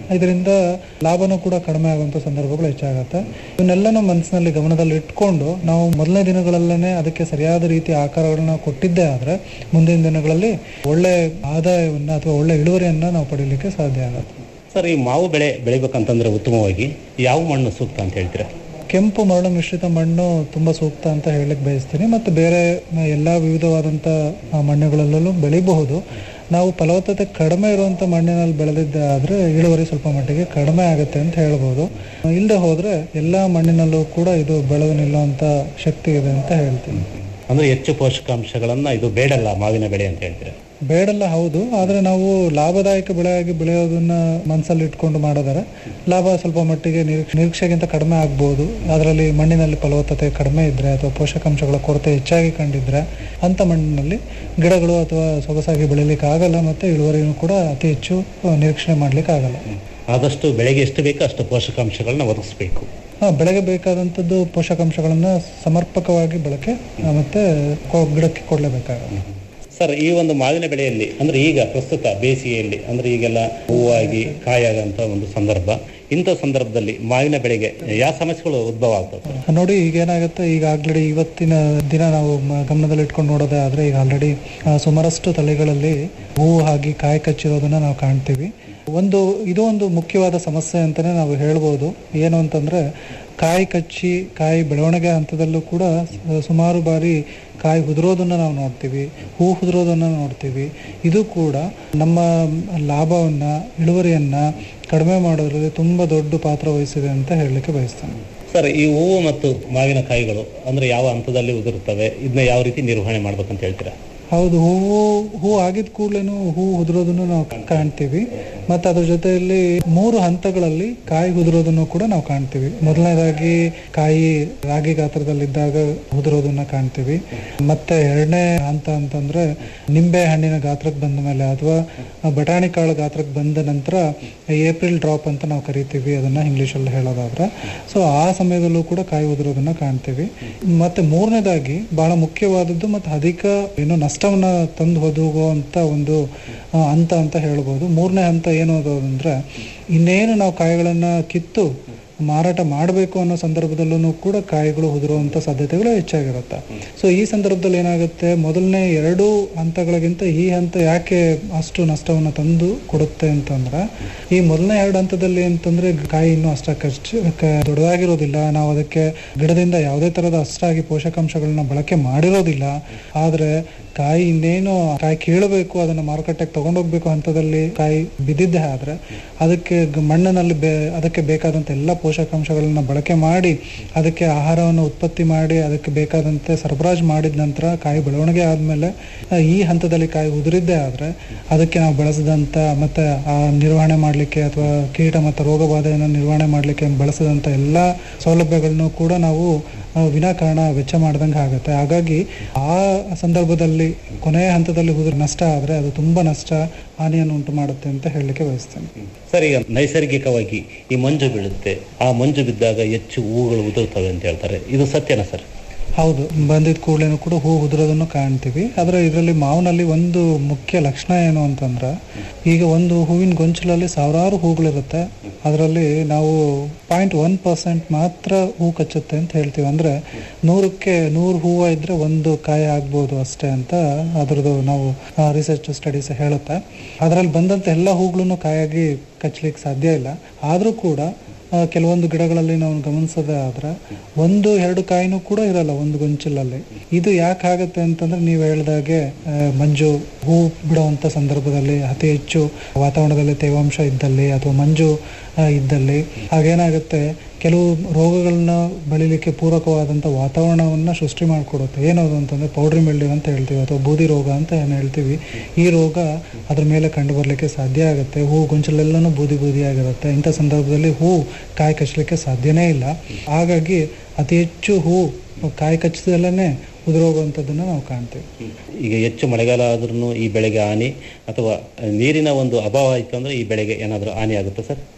ಇದರಿಂದ ಲಾಭನೂ ಕೂಡ ಕಡಿಮೆ ಆಗುವಂಥ ಸಂದರ್ಭಗಳು ಹೆಚ್ಚಾಗುತ್ತೆ ಇವನ್ನೆಲ್ಲನೂ ಮನಸ್ಸಿನಲ್ಲಿ ಗಮನದಲ್ಲಿ ಇಟ್ಕೊಂಡು ನಾವು ಮೊದಲನೇ ದಿನಗಳಲ್ಲೇ ಅದಕ್ಕೆ ಸರಿಯಾದ ರೀತಿಯ ಆಕಾರಗಳನ್ನ ಕೊಟ್ಟಿದ್ದೇ ಆದರೆ ಮುಂದಿನ ದಿನಗಳಲ್ಲಿ ಒಳ್ಳೆ ಆದಾಯವನ್ನು ಅಥವಾ ಒಳ್ಳೆ ಇಳುವರಿಯನ್ನು ನಾವು ಪಡೀಲಿಕ್ಕೆ ಸಾಧ್ಯ ಆಗುತ್ತೆ ಸರ್ ಈ ಮಾವು ಬೆಳೆ ಬೆಳಿಬೇಕಂತಂದ್ರೆ ಉತ್ತಮವಾಗಿ ಯಾವ ಮಣ್ಣು ಸೂಕ್ತ ಅಂತ ಹೇಳ್ತೀರಾ ಕೆಂಪು ಮರಳು ಮಿಶ್ರಿತ ಮಣ್ಣು ತುಂಬ ಸೂಕ್ತ ಅಂತ ಹೇಳಲಿಕ್ಕೆ ಬಯಸ್ತೀನಿ ಮತ್ತು ಬೇರೆ ಎಲ್ಲ ವಿವಿಧವಾದಂಥ ಆ, ಮಣ್ಣುಗಳಲ್ಲೂ ಬೆಳಿಬಹುದು ನಾವು ಫಲವತ್ತತೆ ಕಡಿಮೆ ಇರುವಂಥ ಮಣ್ಣಿನಲ್ಲಿ ಬೆಳೆದಿದ್ದೆ ಆದರೆ ಇಳುವರಿ ಸ್ವಲ್ಪ ಮಟ್ಟಿಗೆ ಕಡಿಮೆ ಆಗುತ್ತೆ ಅಂತ ಹೇಳ್ಬೋದು ಇಲ್ಲದೆ ಹೋದರೆ ಎಲ್ಲ ಮಣ್ಣಿನಲ್ಲೂ ಕೂಡ ಇದು ಬೆಳೆದು ನಿಲ್ಲುವಂಥ ಶಕ್ತಿ ಇದೆ ಅಂತ ಹೇಳ್ತೀನಿ ಅಂದ್ರೆ ಹೆಚ್ಚು ಪೋಷಕಾಂಶಗಳನ್ನ ಇದು ಬೇಡಲ್ಲ ಮಾವಿನ ಬೆಳೆ ಅಂತ ಹೇಳ್ತೀರಾ ಬೇಡಲ್ಲ ಹೌದು ಆದರೆ ನಾವು ಲಾಭದಾಯಕ ಬೆಳೆಯಾಗಿ ಬೆಳೆಯೋದನ್ನ ಮನಸ್ಸಲ್ಲಿ ಇಟ್ಕೊಂಡು ಮಾಡಿದರೆ ಲಾಭ ಸ್ವಲ್ಪ ಮಟ್ಟಿಗೆ ನಿರೀಕ್ಷೆ ನಿರೀಕ್ಷೆಗಿಂತ ಕಡಿಮೆ ಆಗ್ಬೋದು ಅದರಲ್ಲಿ ಮಣ್ಣಿನಲ್ಲಿ ಫಲವತ್ತತೆ ಕಡಿಮೆ ಇದ್ದರೆ ಅಥವಾ ಪೋಷಕಾಂಶಗಳ ಕೊರತೆ ಹೆಚ್ಚಾಗಿ ಕಂಡಿದ್ರೆ ಅಂಥ ಮಣ್ಣಿನಲ್ಲಿ ಗಿಡಗಳು ಅಥವಾ ಸೊಗಸಾಗಿ ಬೆಳಿಲಿಕ್ಕೆ ಆಗಲ್ಲ ಮತ್ತು ಇಳುವರಿನೂ ಕೂಡ ಅತಿ ಹೆಚ್ಚು ಆ, ನಿರೀಕ್ಷಣೆ ಮಾಡ್ಲಿಕ್ಕೆ ಆಗಲ್ಲ ಆದಷ್ಟು ಬೆಳೆಗೆ ಎಷ್ಟು ಬೇಕೋ ಅಷ್ಟು ಪೋಷಕಾಂಶಗಳನ್ನ ಒದಗಿಸ್ಬೇಕು ಹಾ, ಬೆಳೆಗೆ ಬೇಕಾದಂಥದ್ದು ಪೋಷಕಾಂಶಗಳನ್ನು ಸಮರ್ಪಕವಾಗಿ ಬಳಕೆ ಆ, ಮತ್ತೆ ಕೊ- ಗಿಡಕ್ಕೆ ಕೊಡಲೇಬೇಕಾಗುತ್ತೆ ಸರ್ ಈ ಒಂದು ಮಾವಿನ ಬೆಳೆಯಲ್ಲಿ ಅಂದ್ರೆ ಈಗ ಪ್ರಸ್ತುತ ಬೇಸಿಗೆಯಲ್ಲಿ ಅಂದ್ರೆ ಈಗೆಲ್ಲ ಹೂವಾಗಿ ಕಾಯಾಗಂತ ಒಂದು ಸಂದರ್ಭ ಇಂಥ ಸಂದರ್ಭದಲ್ಲಿ ಮಾವಿನ ಬೆಳೆಗೆ ಯಾವ ಸಮಸ್ಯೆಗಳು ಉದ್ಭವ ಆಗ್ತವೆ ನೋಡಿ ಈಗ ಏನಾಗುತ್ತೆ ಈಗ ಆಲ್ರೆಡಿ ಇವತ್ತಿನ ದಿನ ನಾವು ಮ- ಗಮನದಲ್ಲಿ ಇಟ್ಕೊಂಡು ನೋಡೋದೇ ಆದರೆ ಈಗ ಆಲ್ರೆಡಿ ಸುಮಾರಷ್ಟು ತಳಿಗಳಲ್ಲಿ ಹೂವು ಆಗಿ ಕಾಯಿ ಕಚ್ಚಿರೋದನ್ನ ನಾವು ಕಾಣ್ತೀವಿ ಒಂದು ಇದು ಒಂದು ಮುಖ್ಯವಾದ ಸಮಸ್ಯೆ ಅಂತಲೇ ನಾವು ಹೇಳ್ಬೋದು ಏನು ಅಂತಂದರೆ ಕಾಯಿ ಕಚ್ಚಿ ಕಾಯಿ ಬೆಳವಣಿಗೆ ಹಂತದಲ್ಲೂ ಕೂಡ ಸ- ಸುಮಾರು ಬಾರಿ ಕಾಯಿ ಉದುರೋದನ್ನು ನಾವು ನೋಡ್ತೀವಿ ಹೂ ಉದುರೋದನ್ನು ನೋಡ್ತೀವಿ ಇದು ಕೂಡ ನಮ್ಮ ಲಾಭವನ್ನು ಇಳುವರಿಯನ್ನು ಕಡಿಮೆ ಮಾಡೋದ್ರಲ್ಲಿ ತುಂಬ ದೊಡ್ಡ ಪಾತ್ರ ವಹಿಸಿದೆ ಅಂತ ಹೇಳಲಿಕ್ಕೆ ಬಯಸ್ತೇನೆ ಸರ್ ಈ ಹೂವು ಮತ್ತು ಮಾವಿನ ಕಾಯಿಗಳು ಅಂದ್ರೆ ಯಾವ ಹಂತದಲ್ಲಿ ಉದುರುತ್ತವೆ ಇದನ್ನ ಯಾವ ರೀತಿ ನಿರ್ವಹಣೆ ಮಾಡ್ಬೇಕಂತ ಹೇಳ್ತೀರಾ ಹೌದು ಹೂವು ಹೂ ಆಗಿದ ಕೂಡಲೇ ಹೂ ಉದುರೋದನ್ನು ನಾವು ಕಾಣ್ತೀವಿ ಮತ್ತು ಅದ್ರ ಜೊತೆಯಲ್ಲಿ ಮೂರು ಹಂತಗಳಲ್ಲಿ ಕಾಯಿ ಉದುರೋದನ್ನು ಕೂಡ ನಾವು ಕಾಣ್ತೀವಿ ಮೊದಲನೇದಾಗಿ ಕಾಯಿ ರಾಗಿ ಗಾತ್ರದಲ್ಲಿದ್ದಾಗ ಉದುರೋದನ್ನ ಕಾಣ್ತೀವಿ ಮತ್ತೆ ಎರಡನೇ ಹಂತ ಅಂತಂದ್ರೆ ನಿಂಬೆ ಹಣ್ಣಿನ ಗಾತ್ರಕ್ಕೆ ಬಂದ ಮೇಲೆ ಅಥವಾ ಬಟಾಣಿ ಕಾಳು ಗಾತ್ರಕ್ಕೆ ಬಂದ ನಂತರ ಏಪ್ರಿಲ್ ಡ್ರಾಪ್ ಅಂತ ನಾವು ಕರಿತೀವಿ ಅದನ್ನ ಇಂಗ್ಲಿಷಲ್ಲಿ ಹೇಳೋದಾದ್ರೆ ಸೊ ಆ ಸಮಯದಲ್ಲೂ ಕೂಡ ಕಾಯಿ ಉದುರೋದನ್ನ ಕಾಣ್ತೀವಿ ಮತ್ತೆ ಮೂರನೇದಾಗಿ ಬಹಳ ಮುಖ್ಯವಾದದ್ದು ಮತ್ತು ಅಧಿಕ ಏನು ನಷ್ಟವನ್ನ ತಂದು ಒದಗುವಂತ ಒಂದು ಆ, ಹಂತ ಅಂತ ಹೇಳ್ಬೋದು ಮೂರನೇ ಹಂತ ಏನು ಅಂದ್ರೆ ಇನ್ನೇನು ನಾವು ಕಾಯಿಗಳನ್ನ ಕಿತ್ತು ಮಾರಾಟ ಮಾಡಬೇಕು ಅನ್ನೋ ಸಂದರ್ಭದಲ್ಲೂ ಕೂಡ ಕಾಯಿಗಳು ಉದುರುವಂತ ಸಾಧ್ಯತೆಗಳು ಹೆಚ್ಚಾಗಿರುತ್ತೆ ಸೊ ಈ ಸಂದರ್ಭದಲ್ಲಿ ಏನಾಗುತ್ತೆ ಮೊದಲನೇ ಎರಡು ಹಂತಗಳಿಗಿಂತ ಈ ಹಂತ ಯಾಕೆ ಅಷ್ಟು ನಷ್ಟವನ್ನು ತಂದು ಕೊಡುತ್ತೆ ಅಂತಂದ್ರೆ ಈ ಮೊದಲನೇ ಎರಡು ಹಂತದಲ್ಲಿ ಅಂತಂದ್ರೆ ಕಾಯಿ ಇನ್ನೂ ಅಷ್ಟಕ್ಕಷ್ಟು ಕ- ದೊಡ್ಡದಾಗಿರೋದಿಲ್ಲ ನಾವು ಅದಕ್ಕೆ ಗಿಡದಿಂದ ಯಾವುದೇ ತರಹದ ಅಷ್ಟಾಗಿ ಪೋಷಕಾಂಶಗಳನ್ನ ಬಳಕೆ ಮಾಡಿರೋದಿಲ್ಲ ಆದ್ರೆ ಕಾಯಿ ಇನ್ನೇನು ಕಾಯಿ ಕೀಳಬೇಕು ಅದನ್ನ ಮಾರುಕಟ್ಟೆಗೆ ತಗೊಂಡೋಗ್ಬೇಕು ಹಂತದಲ್ಲಿ ಕಾಯಿ ಬಿದ್ದಿದ್ದೇ ಆದ್ರೆ ಅದಕ್ಕೆ ಗ- ಮಣ್ಣಿನಲ್ಲಿ ಬೇ ಅದಕ್ಕೆ ಬೇಕಾದಂತ ಎಲ್ಲ ಪೋಷಕಾಂಶಗಳನ್ನ ಬಳಕೆ ಮಾಡಿ ಅದಕ್ಕೆ ಆಹಾರವನ್ನು ಉತ್ಪತ್ತಿ ಮಾಡಿ ಅದಕ್ಕೆ ಬೇಕಾದಂತೆ ಸರಬರಾಜು ಮಾಡಿದ ನಂತರ ಕಾಯಿ ಬೆಳವಣಿಗೆ ಆದ್ಮೇಲೆ ಆ, ಈ ಹಂತದಲ್ಲಿ ಕಾಯಿ ಉದುರಿದ್ದೇ ಆದ್ರೆ ಅದಕ್ಕೆ ನಾವು ಬೆಳೆಸಿದಂತ ಮತ್ತೆ ಆ ನಿರ್ವಹಣೆ ಮಾಡಲಿಕ್ಕೆ ಅಥವಾ ಕೀಟ ಮತ್ತು ರೋಗ ಬಾಧೆಯನ್ನು ನಿರ್ವಹಣೆ ಮಾಡಲಿಕ್ಕೆ ಬಳಸಿದಂತ ಎಲ್ಲ ಸೌಲಭ್ಯಗಳನ್ನು ಕೂಡ ನಾವು ಆ, ವಿನಾಕಾರಣ ವೆಚ್ಚ ಮಾಡ್ದಂಗೆ ಆಗುತ್ತೆ ಹಾಗಾಗಿ ಆ ಸಂದರ್ಭದಲ್ಲಿ ಕೊನೆಯ ಹಂತದಲ್ಲಿ ಉದುರು ನಷ್ಟ ಆದರೆ ಅದು ತುಂಬಾ ನಷ್ಟ ಹಾನಿಯನ್ನು ಉಂಟು ಮಾಡುತ್ತೆ ಅಂತ ಹೇಳಲಿಕ್ಕೆ ಬಯಸ್ತೇನೆ ಸರ್ ಈಗ ನೈಸರ್ಗಿಕವಾಗಿ ಈ ಮಂಜು ಬೀಳುತ್ತೆ ಆ ಮಂಜು ಬಿದ್ದಾಗ ಹೆಚ್ಚು ಹೂಗಳು ಉದುರುತ್ತವೆ ಅಂತ ಹೇಳ್ತಾರೆ ಇದು ಸತ್ಯನಾ ಸರ್ ಹೌದು ಬಂದಿದ್ದ ಕೂಡಲೇ ಕೂಡ ಹೂ ಉದುರೋದನ್ನು ಕಾಣ್ತೀವಿ ಆದರೆ ಇದರಲ್ಲಿ ಮಾವಿನಲ್ಲಿ ಒಂದು ಮುಖ್ಯ ಲಕ್ಷಣ ಏನು ಅಂತಂದ್ರೆ ಈಗ ಒಂದು ಹೂವಿನ ಗೊಂಚಲಲ್ಲಿ ಸಾವಿರಾರು ಹೂಗಳಿರುತ್ತೆ ಅದರಲ್ಲಿ ನಾವು ಪಾಯಿಂಟ್ ಒನ್ ಪರ್ಸೆಂಟ್ ಮಾತ್ರ ಹೂ ಕಚ್ಚುತ್ತೆ ಅಂತ ಹೇಳ್ತೀವಿ ಅಂದ್ರೆ ನೂರಕ್ಕೆ ನೂರು ಹೂವು ಇದ್ರೆ ಒಂದು ಕಾಯಿ ಆಗ್ಬೋದು ಅಷ್ಟೇ ಅಂತ ಅದ್ರದ್ದು ನಾವು ರಿಸರ್ಚ್ ಸ್ಟಡೀಸ್ ಹೇಳುತ್ತೆ ಅದರಲ್ಲಿ ಬಂದಂತ ಎಲ್ಲ ಹೂಗಳನ್ನು ಕಾಯಾಗಿ ಕಚ್ಚಲಿಕ್ಕೆ ಸಾಧ್ಯ ಇಲ್ಲ ಆದರೂ ಕೂಡ ಆ, ಕೆಲವೊಂದು ಗಿಡಗಳಲ್ಲಿ ನಾವು ಗಮನಿಸೋದೇ ಆದ್ರೆ ಒಂದು ಎರಡು ಕಾಯಿನೂ ಕೂಡ ಇರಲ್ಲ ಒಂದು ಗೊಂಚಲಲ್ಲಿ ಇದು ಯಾಕೆ ಆಗುತ್ತೆ ಅಂತಂದ್ರೆ ನೀವು ಹೇಳ್ದಾಗೆ ಆ, ಮಂಜು ಹೂ ಬಿಡುವಂತ ಸಂದರ್ಭದಲ್ಲಿ ಅತಿ ಹೆಚ್ಚು ವಾತಾವರಣದಲ್ಲಿ ತೇವಾಂಶ ಇದ್ದಲ್ಲಿ ಅಥವಾ ಮಂಜು ಆ, ಇದ್ದಲ್ಲಿ ಹಾಗೇನಾಗುತ್ತೆ ಕೆಲವು ರೋಗಗಳನ್ನ ಬೆಳಿಲಿಕ್ಕೆ ಪೂರಕವಾದಂಥ ವಾತಾವರಣವನ್ನ ಸೃಷ್ಟಿ ಮಾಡಿಕೊಡುತ್ತೆ ಏನದು ಅಂತಂದ್ರೆ ಪೌಡ್ರಿ ಮಿಲ್ಡ್ಯೂ ಅಂತ ಹೇಳ್ತೀವಿ ಅಥವಾ ಬೂದಿ ರೋಗ ಅಂತ ಏನು ಹೇಳ್ತೀವಿ ಈ ರೋಗ ಅದ್ರ ಮೇಲೆ ಕಂಡು ಬರಲಿಕ್ಕೆ ಸಾಧ್ಯ ಆಗುತ್ತೆ ಹೂ ಗೊಂಚಲೆಲ್ಲನೂ ಬೂದಿ ಬೂದಿಯಾಗಿರುತ್ತೆ ಇಂಥ ಸಂದರ್ಭದಲ್ಲಿ ಹೂ ಕಾಯಿ ಕಚ್ಚಲಿಕ್ಕೆ ಸಾಧ್ಯನೇ ಇಲ್ಲ ಹಾಗಾಗಿ ಅತಿ ಹೆಚ್ಚು ಹೂ ಕಾಯಿ ಕಚ್ಚಿದಲ್ಲೇ ಉದುರೋಗುವಂಥದ್ದನ್ನು ನಾವು ಕಾಣ್ತೀವಿ ಈಗ ಹೆಚ್ಚು ಮಳೆಗಾಲ ಆದ್ರೂ ಈ ಬೆಳೆಗೆ ಹಾನಿ ಅಥವಾ ನೀರಿನ ಒಂದು ಅಭಾವ ಆಯ್ತು ಅಂದ್ರೆ ಈ ಬೆಳೆಗೆ ಏನಾದರೂ ಹಾನಿ ಆಗುತ್ತೆ ಸರ್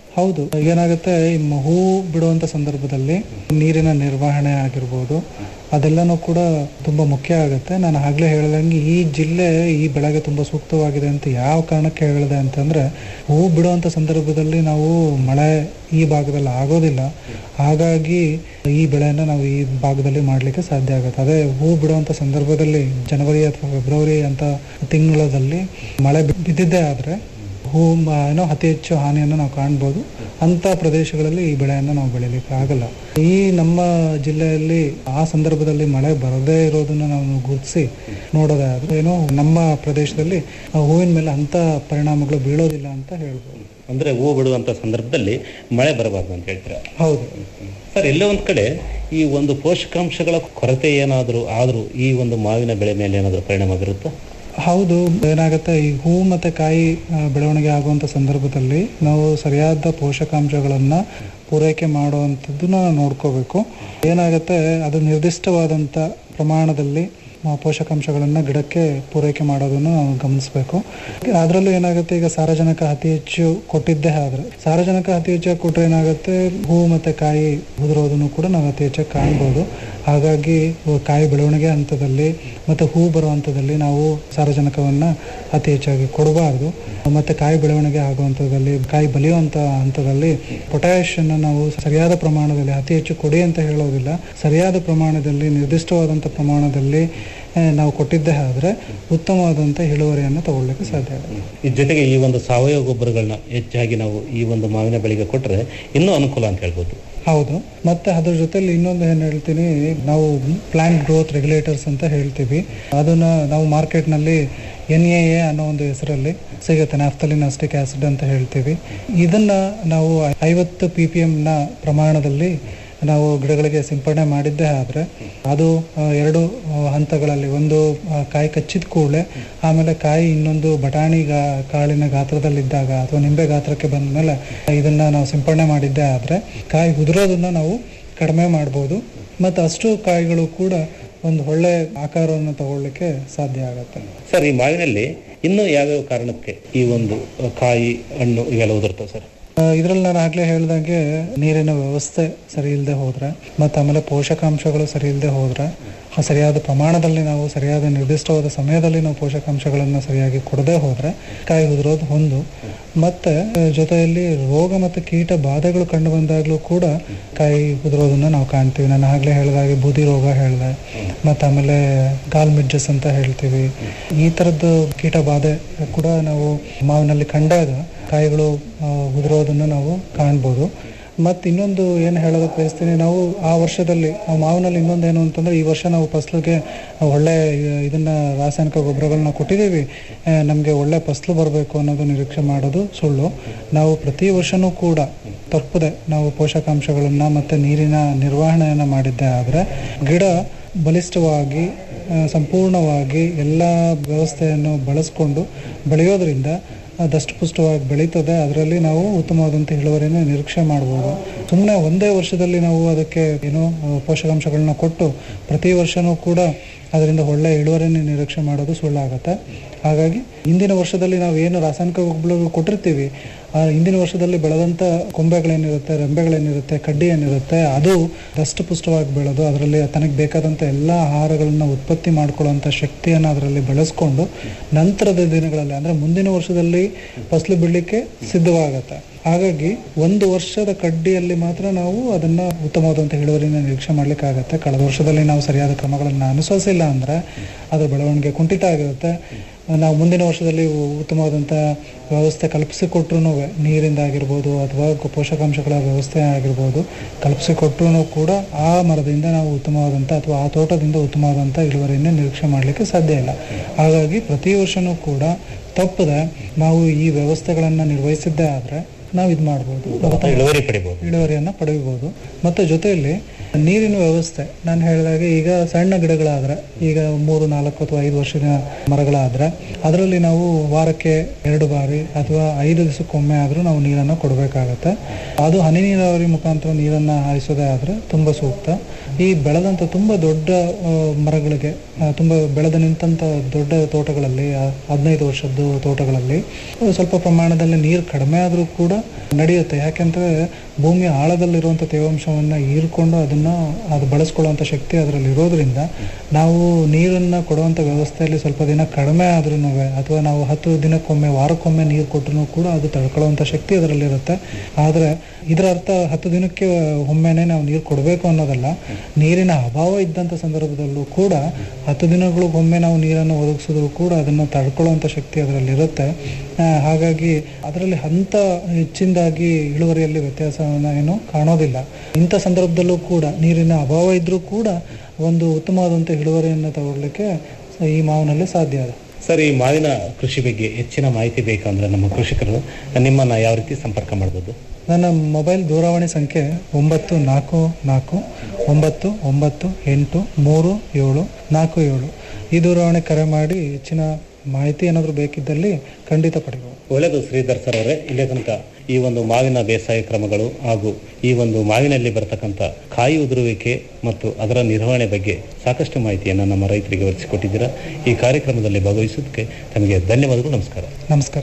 ಹೌದು ಏನಾಗುತ್ತೆ ಈ ಮ- ಹೂ ಬಿಡುವಂತ ಸಂದರ್ಭದಲ್ಲಿ ನೀರಿನ ನಿರ್ವಹಣೆ ಆಗಿರ್ಬೋದು ಅದೆಲ್ಲನೂ ಕೂಡ ತುಂಬಾ ಮುಖ್ಯ ಆಗುತ್ತೆ ನಾನು ಆಗ್ಲೇ ಹೇಳ್ದಂಗೆ ಈ ಜಿಲ್ಲೆ ಈ ಬೆಳೆಗೆ ತುಂಬಾ ಸೂಕ್ತವಾಗಿದೆ ಅಂತ ಯಾವ ಕಾರಣಕ್ಕೆ ಹೇಳಿದೆ ಅಂತಂದ್ರೆ ಹೂ ಬಿಡುವಂತ ಸಂದರ್ಭದಲ್ಲಿ ನಾವು ಮಳೆ ಈ ಭಾಗದಲ್ಲಿ ಆಗೋದಿಲ್ಲ ಹಾಗಾಗಿ ಈ ಬೆಳೆಯನ್ನು ನಾವು ಈ ಭಾಗದಲ್ಲಿ ಮಾಡಲಿಕ್ಕೆ ಸಾಧ್ಯ ಆಗುತ್ತೆ ಅದೇ ಹೂ ಬಿಡುವಂತ ಸಂದರ್ಭದಲ್ಲಿ ಜನವರಿ ಅಥವಾ ಫೆಬ್ರವರಿ ಅಂತ ತಿಂಗಳಲ್ಲಿ ಮಳೆ ಬಿ- ಬಿದ್ದಿದ್ದೇ ಆದ್ರೆ ಹೂ ಮ- ಏನೋ ಅತಿ ಹೆಚ್ಚು ಹಾನಿಯನ್ನು ನಾವು ಕಾಣ್ಬೋದು ಅಂತ ಪ್ರದೇಶಗಳಲ್ಲಿ ಈ ಬೆಳೆಯನ್ನು ನಾವು ಬೆಳಿಲಿಕ್ಕೆ ಆಗಲ್ಲ ಈ ನಮ್ಮ ಜಿಲ್ಲೆಯಲ್ಲಿ ಆ ಸಂದರ್ಭದಲ್ಲಿ ಮಳೆ ಬರದೇ ಇರೋದನ್ನ ನಾವು ಗುರುತಿಸಿ ನೋಡೋದಾದ್ರೆ ಏನೋ ನಮ್ಮ ಪ್ರದೇಶದಲ್ಲಿ ಆ ಹೂವಿನ ಮೇಲೆ ಅಂತ ಪರಿಣಾಮಗಳು ಬೀಳೋದಿಲ್ಲ ಅಂತ ಹೇಳ್ಬೋದು ಅಂದ್ರೆ ಹೂ ಬಿಡುವಂತ ಸಂದರ್ಭದಲ್ಲಿ ಮಳೆ ಬರಬಾರ್ದು ಅಂತ ಹೇಳ್ತೀರಾ ಹೌದು ಸರ್ ಎಲ್ಲೋ ಒಂದ್ ಕಡೆ ಈ ಒಂದು ಪೋಷಕಾಂಶಗಳ ಕೊರತೆ ಏನಾದರೂ ಆದ್ರೂ ಈ ಒಂದು ಮಾವಿನ ಬೆಳೆ ಮೇಲೆ ಏನಾದರೂ ಪರಿಣಾಮ ಬೀರುತ್ತಾ ಹೌದು ಏನಾಗುತ್ತೆ ಈ ಹೂ ಮತ್ತೆ ಕಾಯಿ ಆ, ಬೆಳವಣಿಗೆ ಆಗುವಂತ ಸಂದರ್ಭದಲ್ಲಿ ನಾವು ಸರಿಯಾದ ಪೋಷಕಾಂಶಗಳನ್ನ ಪೂರೈಕೆ ಮಾಡುವಂಥದ್ದನ್ನ ನಾವು ನೋಡ್ಕೋಬೇಕು ಏನಾಗುತ್ತೆ ಅದು ನಿರ್ದಿಷ್ಟವಾದಂಥ ಪ್ರಮಾಣದಲ್ಲಿ ಆ, ಪೋಷಕಾಂಶಗಳನ್ನ ಗಿಡಕ್ಕೆ ಪೂರೈಕೆ ಮಾಡೋದನ್ನು ನಾವು ಗಮನಿಸಬೇಕು ಅದರಲ್ಲೂ ಏನಾಗುತ್ತೆ ಈಗ ಸಾರಜನಕ ಅತಿ ಹೆಚ್ಚು ಕೊಟ್ಟಿದ್ದೇ ಆದ್ರೆ ಸಾರಜನಕ ಅತಿ ಹೆಚ್ಚಾಗಿ ಕೊಟ್ಟರೆ ಏನಾಗುತ್ತೆ ಹೂ ಮತ್ತೆ ಕಾಯಿ ಉದುರೋದನ್ನು ಕೂಡ ನಾವು ಅತಿ ಹೆಚ್ಚಾಗಿ ಕಾಣ್ಬೋದು ಹಾಗಾಗಿ ಹೂ- ಕಾಯಿ ಬೆಳವಣಿಗೆ ಹಂತದಲ್ಲಿ ಮತ್ತೆ ಹೂ ಬರೋ ಹಂತದಲ್ಲಿ ನಾವು ಸಾರಜನಕವನ್ನ ಅತಿ ಹೆಚ್ಚಾಗಿ ಕೊಡಬಾರ್ದು ಮತ್ತೆ ಕಾಯಿ ಬೆಳವಣಿಗೆ ಆಗುವಂಥದ್ದಲ್ಲಿ ಕಾಯಿ ಬಲಿಯುವಂತ ಹಂತದಲ್ಲಿ ಪೊಟ್ಯಾಷ್ ಅನ್ನು ನಾವು ಸರಿಯಾದ ಪ್ರಮಾಣದಲ್ಲಿ ಅತಿ ಹೆಚ್ಚು ಕೊಡಿ ಅಂತ ಹೇಳೋದಿಲ್ಲ ಸರಿಯಾದ ಪ್ರಮಾಣದಲ್ಲಿ ನಿರ್ದಿಷ್ಟವಾದಂಥ ಪ್ರಮಾಣದಲ್ಲಿ ಆ, ನಾವು ಕೊಟ್ಟಿದ್ದೇ ಆದ್ರೆ ಉತ್ತಮವಾದಂಥ ಇಳುವರಿಯನ್ನು ತಗೊಳ್ಳಿಕ್ಕೆ ಸಾಧ್ಯ ಆಗುತ್ತೆ ಈ ಜೊತೆಗೆ ಈ ಒಂದು ಸಾವಯವ ಗೊಬ್ಬರಗಳನ್ನ ಹೆಚ್ಚಾಗಿ ನಾವು ಈ ಒಂದು ಮಾವಿನ ಬೆಳೆಗೆ ಕೊಟ್ಟರೆ ಇನ್ನೂ ಅನುಕೂಲ ಅಂತ ಹೇಳ್ಬೋದು ಹೌದು ಮತ್ತೆ ಅದ್ರ ಜೊತೆಲಿ ಇನ್ನೊಂದು ಏನ್ ಹೇಳ್ತೀನಿ ನಾವು ಪ್ಲಾಂಟ್ ಗ್ರೋತ್ ರೆಗ್ಯುಲೇಟರ್ಸ್ ಅಂತ ಹೇಳ್ತೀವಿ ಅದನ್ನ ನಾವು ಮಾರ್ಕೆಟ್ನಲ್ಲಿ ಎನ್ ಎ ಎ ಅನ್ನೋ ಒಂದು ಹೆಸರಲ್ಲಿ ಸಿಗುತ್ತೆ ನ್ಯಾಫ್ತಲಿನ್ ಅಸ್ಟಿಕ್ ಆಸಿಡ್ ಅಂತ ಹೇಳ್ತೀವಿ ಇದನ್ನ ನಾವು ಐವತ್ತು ಪಿ ಪಿ ನ ಪ್ರಮಾಣದಲ್ಲಿ ನಾವು ಗಿಡಗಳಿಗೆ ಸಿಂಪಡಣೆ ಮಾಡಿದ್ದೇ ಆದ್ರೆ ಅದು ಆ, ಎರಡು ಆ, ಹಂತಗಳಲ್ಲಿ ಒಂದು ಆ, ಕಾಯಿ ಕಚ್ಚಿದ ಕೂಡಲೇ ಆಮೇಲೆ ಕಾಯಿ ಇನ್ನೊಂದು ಬಟಾಣಿ ಗಾ- ಕಾಳಿನ ಗಾತ್ರದಲ್ಲಿದ್ದಾಗ ಅಥವಾ ನಿಂಬೆ ಗಾತ್ರಕ್ಕೆ ಬಂದ ಮೇಲೆ ಇದನ್ನ ನಾವು ಸಿಂಪಡಣೆ ಮಾಡಿದ್ದೇ ಆದ್ರೆ ಕಾಯಿ ಉದುರೋದನ್ನ ನಾವು ಕಡಿಮೆ ಮಾಡ್ಬೋದು ಮತ್ತು ಅಷ್ಟು ಕಾಯಿಗಳು ಕೂಡ ಒಂದು ಒಳ್ಳೆ ಆಕಾರವನ್ನು ತಗೊಳ್ಳಿಕ್ಕೆ ಸಾಧ್ಯ ಆಗುತ್ತೆ ಸರ್ ಈ ಮಾವಿನಲ್ಲಿ ಇನ್ನೂ ಯಾವ್ಯಾವ ಕಾರಣಕ್ಕೆ ಈ ಒಂದು ಅಹ್, ಕಾಯಿ ಹಣ್ಣು ಇವೆಲ್ಲ ಉದುರ್ತವೆ ಸರ್ ಇದರಲ್ಲಿ ನಾನು ಆಗ್ಲೇ ಹೇಳ್ದಂಗೆ ನೀರಿನ ವ್ಯವಸ್ಥೆ ಸರಿ ಇಲ್ಲದೆ ಹೋದ್ರೆ ಮತ್ತು ಆಮೇಲೆ ಪೋಷಕಾಂಶಗಳು ಸರಿ ಇಲ್ಲದೆ ಹೋದ್ರೆ ಆ ಸರಿಯಾದ ಪ್ರಮಾಣದಲ್ಲಿ ನಾವು ಸರಿಯಾದ ನಿರ್ದಿಷ್ಟವಾದ ಸಮಯದಲ್ಲಿ ನಾವು ಪೋಷಕಾಂಶಗಳನ್ನು ಸರಿಯಾಗಿ ಕೊಡದೆ ಹೋದ್ರೆ ಕಾಯಿ ಉದುರೋದು ಒಂದು ಮತ್ತೆ ಆ, ಜೊತೆಯಲ್ಲಿ ರೋಗ ಮತ್ತು ಕೀಟ ಬಾಧೆಗಳು ಕಂಡು ಬಂದಾಗಲೂ ಕೂಡ ಕಾಯಿ ಉದುರೋದನ್ನ ನಾವು ಕಾಣ್ತೀವಿ ನಾನು ಆಗ್ಲೇ ಹೇಳಿದಾಗೆ ಬೂದಿ ರೋಗ ಹೇಳಿದೆ ಮತ್ತು ಆಮೇಲೆ ಗಾಲ್ ಮಿಡ್ಜಸ್ ಅಂತ ಹೇಳ್ತೀವಿ ಈ ಥರದ್ದು ಕೀಟ ಬಾಧೆ ಕೂಡ ನಾವು ಮಾವಿನಲ್ಲಿ ಕಂಡಾಗ ಕಾಯಿಗಳು ಆ, ಉದುರೋದನ್ನು ನಾವು ಕಾಣ್ಬೋದು ಮತ್ತು ಇನ್ನೊಂದು ಏನು ಹೇಳೋದಕ್ಕೆ ಬಯಸ್ತೀನಿ ನಾವು ಆ ವರ್ಷದಲ್ಲಿ ನಾವು ಮಾವಿನಲ್ಲಿ ಇನ್ನೊಂದು ಏನು ಅಂತಂದ್ರೆ ಈ ವರ್ಷ ನಾವು ಫಸಲಿಗೆ ಒಳ್ಳೆ ಇದನ್ನ ರಾಸಾಯನಿಕ ಗೊಬ್ಬರಗಳನ್ನ ಕೊಟ್ಟಿದ್ದೀವಿ ನಮಗೆ ಒಳ್ಳೆ ಫಸಲು ಬರಬೇಕು ಅನ್ನೋದು ನಿರೀಕ್ಷೆ ಮಾಡೋದು ಸುಳ್ಳು ನಾವು ಪ್ರತಿ ವರ್ಷನೂ ಕೂಡ ತಪ್ಪದೆ ನಾವು ಪೋಷಕಾಂಶಗಳನ್ನ ಮತ್ತು ನೀರಿನ ನಿರ್ವಹಣೆಯನ್ನು ಮಾಡಿದ್ದೇ ಆದರೆ ಗಿಡ ಬಲಿಷ್ಠವಾಗಿ ಆ, ಸಂಪೂರ್ಣವಾಗಿ ಎಲ್ಲ ವ್ಯವಸ್ಥೆಯನ್ನು ಬಳಸ್ಕೊಂಡು ಬೆಳೆಯೋದ್ರಿಂದ ದಷ್ಟಪುಷ್ಟವಾಗಿ ಬೆಳೀತದೆ ಅದರಲ್ಲಿ ನಾವು ಉತ್ತಮವಾದಂಥ ಇಳುವರಿನ ನಿರೀಕ್ಷೆ ಮಾಡ್ಬೋದು ಸುಮ್ಮನೆ ಒಂದೇ ವರ್ಷದಲ್ಲಿ ನಾವು ಅದಕ್ಕೆ ಏನೋ ಆ, ಪೋಷಕಾಂಶಗಳನ್ನ ಕೊಟ್ಟು ಪ್ರತಿ ವರ್ಷನೂ ಕೂಡ ಅದರಿಂದ ಒಳ್ಳೆ ಇಳುವರಿನ ನಿರೀಕ್ಷೆ ಮಾಡೋದು ಸುಳ್ಳಾಗತ್ತೆ ಹಾಗಾಗಿ ಇಂದಿನ ವರ್ಷದಲ್ಲಿ ನಾವು ಏನು ರಾಸಾಯನಿಕ ಗೊಬ್ಬರಗಳು ಕೊಟ್ಟಿರ್ತೀವಿ ಆ ಹಿಂದಿನ ವರ್ಷದಲ್ಲಿ ಬೆಳೆದಂಥ ಕೊಂಬೆಗಳೇನಿರುತ್ತೆ ರೆಂಬೆಗಳೇನಿರುತ್ತೆ ಕಡ್ಡಿ ಏನಿರುತ್ತೆ ಅದು ದಷ್ಟಪುಷ್ಟವಾಗಿ ಬೆಳೆದು ಅದರಲ್ಲಿ ತನಗೆ ಬೇಕಾದಂಥ ಎಲ್ಲ ಆಹಾರಗಳನ್ನ ಉತ್ಪತ್ತಿ ಮಾಡ್ಕೊಳ್ಳೋಂಥ ಶಕ್ತಿಯನ್ನು ಅದರಲ್ಲಿ ಬೆಳೆಸ್ಕೊಂಡು ನಂತರದ ದಿನಗಳಲ್ಲಿ ಅಂದರೆ ಮುಂದಿನ ವರ್ಷದಲ್ಲಿ ಫಸಲು ಬಿಡಲಿಕ್ಕೆ ಸಿದ್ಧವಾಗತ್ತೆ ಹಾಗಾಗಿ ಒಂದು ವರ್ಷದ ಕಡ್ಡಿಯಲ್ಲಿ ಮಾತ್ರ ನಾವು ಅದನ್ನ ಉತ್ತಮವಾದಂಥ ಇಳುವರಿನ ನಿರೀಕ್ಷೆ ಮಾಡ್ಲಿಕ್ಕೆ ಆಗತ್ತೆ ಕಳೆದ ವರ್ಷದಲ್ಲಿ ನಾವು ಸರಿಯಾದ ಕ್ರಮಗಳನ್ನು ಅನುಸರಿಸಿಲ್ಲ ಅಂದ್ರೆ ಅದರ ಬೆಳವಣಿಗೆ ಕುಂಠಿತ ಆಗಿರುತ್ತೆ ನಾವು ಮುಂದಿನ ವರ್ಷದಲ್ಲಿ ಉತ್ತಮವಾದಂಥ ವ್ಯವಸ್ಥೆ ಕಲ್ಪಿಸಿಕೊಟ್ರು ನೀರಿಂದ ಆಗಿರ್ಬೋದು ಅಥವಾ ಗೊ- ಪೋಷಕಾಂಶಗಳ ವ್ಯವಸ್ಥೆ ಆಗಿರ್ಬೋದು ಕಲ್ಪಿಸಿಕೊಟ್ರು ಕೂಡ ಆ ಮರದಿಂದ ನಾವು ಉತ್ತಮವಾದಂಥ ಅಥವಾ ಆ ತೋಟದಿಂದ ಉತ್ತಮವಾದಂಥ ಇಳುವರಿಯನ್ನು ನಿರೀಕ್ಷೆ ಮಾಡಲಿಕ್ಕೆ ಸಾಧ್ಯ ಇಲ್ಲ ಹಾಗಾಗಿ ಪ್ರತಿ ವರ್ಷನೂ ಕೂಡ ತಪ್ಪದೆ ನಾವು ಈ ವ್ಯವಸ್ಥೆಗಳನ್ನು ನಿರ್ವಹಿಸಿದ್ದೇ ಆದರೆ ನಾವು ಇದು ಮಾಡ್ಬೋದು ಇಳುವರಿ ಪಡಿಬಹುದು ಇಳುವರಿಯನ್ನು ಪಡೆಯಬಹುದು ಮತ್ತು ಜೊತೆಯಲ್ಲಿ ನೀರಿನ ವ್ಯವಸ್ಥೆ ನಾನು ಹೇಳಿದಾಗ ಈಗ ಸಣ್ಣ ಗಿಡಗಳಾದ್ರೆ ಈಗ ಮೂರು ನಾಲ್ಕು ಅಥವಾ ಐದು ವರ್ಷದ ಮರಗಳಾದ್ರೆ ಅದರಲ್ಲಿ ನಾವು ವಾರಕ್ಕೆ ಎರಡು ಬಾರಿ ಅಥವಾ ಐದು ದಿವಸಕ್ಕೊಮ್ಮೆ ಆದರೂ ನಾವು ನೀರನ್ನು ಕೊಡಬೇಕಾಗತ್ತೆ ಅದು ಹನಿ ನೀರಾವರಿ ಮುಖಾಂತರ ನೀರನ್ನು ಹಾಯಿಸೋದೇ ಆದರೆ ತುಂಬ ಸೂಕ್ತ ಈ ಬೆಳೆದಂಥ ತುಂಬ ದೊಡ್ಡ ಆ, ಮರಗಳಿಗೆ ಆ, ತುಂಬ ಬೆಳೆದ ನಿಂತಂಥ ದೊಡ್ಡ ತೋಟಗಳಲ್ಲಿ ಆ, ಹದಿನೈದು ವರ್ಷದ್ದು ತೋಟಗಳಲ್ಲಿ ಆ, ಸ್ವಲ್ಪ ಪ್ರಮಾಣದಲ್ಲಿ ನೀರು ಕಡಿಮೆ ಆದರೂ ಕೂಡ ನಡೆಯುತ್ತೆ ಯಾಕೆಂದರೆ ಭೂಮಿಯ ಆಳದಲ್ಲಿರುವಂಥ ತೇವಾಂಶವನ್ನು ಹೀರ್ಕೊಂಡು ಅದನ್ನು ಅದು ಬಳಸ್ಕೊಳ್ಳುವಂಥ ಶಕ್ತಿ ಅದರಲ್ಲಿ ಇರೋದ್ರಿಂದ ನಾವು ನೀರನ್ನು ಕೊಡುವಂಥ ವ್ಯವಸ್ಥೆಯಲ್ಲಿ ಸ್ವಲ್ಪ ದಿನ ಕಡಿಮೆ ಆದ್ರೂ ಅಥವಾ ನಾವು ಹತ್ತು ದಿನಕ್ಕೊಮ್ಮೆ ವಾರಕ್ಕೊಮ್ಮೆ ನೀರು ಕೊಟ್ಟರು ಕೂಡ ಅದು ತಡ್ಕೊಳ್ಳುವಂಥ ಶಕ್ತಿ ಅದರಲ್ಲಿರುತ್ತೆ ಆದರೆ ಇದರ ಅರ್ಥ ಹತ್ತು ದಿನಕ್ಕೆ ಒಮ್ಮೆನೆ ನಾವು ನೀರು ಕೊಡಬೇಕು ಅನ್ನೋದಲ್ಲ ನೀರಿನ ಅಭಾವ ಇದ್ದಂಥ ಸಂದರ್ಭದಲ್ಲೂ ಕೂಡ ಹತ್ತು ದಿನಗಳಿಗೊಮ್ಮೆ ನಾವು ನೀರನ್ನು ಒದಗಿಸಿದ್ರು ಕೂಡ ಅದನ್ನು ತಡ್ಕೊಳ್ಳುವಂಥ ಶಕ್ತಿ ಅದರಲ್ಲಿರುತ್ತೆ ಆ, ಹಾಗಾಗಿ ಅದರಲ್ಲಿ ಹಂತ ಹೆಚ್ಚಿನದಾಗಿ ಇಳುವರಿಯಲ್ಲಿ ವ್ಯತ್ಯಾಸವನ್ನು ಏನು ಕಾಣೋದಿಲ್ಲ ಇಂಥ ಸಂದರ್ಭದಲ್ಲೂ ಕೂಡ ನೀರಿನ ಅಭಾವ ಇದ್ರೂ ಕೂಡ ಒಂದು ಉತ್ತಮವಾದಂಥ ಇಳುವರಿಯನ್ನು ತಗೊಳ್ಳಿಕ್ಕೆ ಈ ಮಾವಿನಲ್ಲಿ ಸಾಧ್ಯ ಇದೆ ಸರ್ ಈ ಮಾವಿನ ಕೃಷಿ ಬಗ್ಗೆ ಹೆಚ್ಚಿನ ಮಾಹಿತಿ ಬೇಕಂದ್ರೆ ನಮ್ಮ ಕೃಷಿಕರು ನಿಮ್ಮನ್ನ ಯಾವ ರೀತಿ ಸಂಪರ್ಕ ಮಾಡ್ಬೋದು ನನ್ನ ಮೊಬೈಲ್ ದೂರವಾಣಿ ಸಂಖ್ಯೆ ಒಂಬತ್ತು ನಾಲ್ಕು ನಾಲ್ಕು ಒಂಬತ್ತು ಒಂಬತ್ತು ಎಂಟು ಮೂರು ಏಳು ನಾಲ್ಕು ಏಳು ಈ ದೂರವಾಣಿ ಕರೆ ಮಾಡಿ ಹೆಚ್ಚಿನ ಮಾಹಿತಿ ಏನಾದರೂ ಬೇಕಿದ್ದಲ್ಲಿ ಖಂಡಿತ ಪಡೆಯಬಹುದು ಒಳ್ಳೆಯದು ಶ್ರೀಧರ್ ಸರ್ ಅವರೇ ಇಲ್ಲಿ ತನಕ ಈ ಒಂದು ಮಾವಿನ ಬೇಸಾಯ ಕ್ರಮಗಳು ಹಾಗೂ ಈ ಒಂದು ಮಾವಿನಲ್ಲಿ ಬರತಕ್ಕಂಥ ಕಾಯಿ ಉದುರುವಿಕೆ ಮತ್ತು ಅದರ ನಿರ್ವಹಣೆ ಬಗ್ಗೆ ಸಾಕಷ್ಟು ಮಾಹಿತಿಯನ್ನು ನಮ್ಮ ರೈತರಿಗೆ ಒದಗಿಸಿಕೊಟ್ಟಿದ್ದೀರಾ ಈ ಕಾರ್ಯಕ್ರಮದಲ್ಲಿ ಭಾಗವಹಿಸೋದಕ್ಕೆ ತಮಗೆ ಧನ್ಯವಾದಗಳು ನಮಸ್ಕಾರ ನಮಸ್ಕಾರ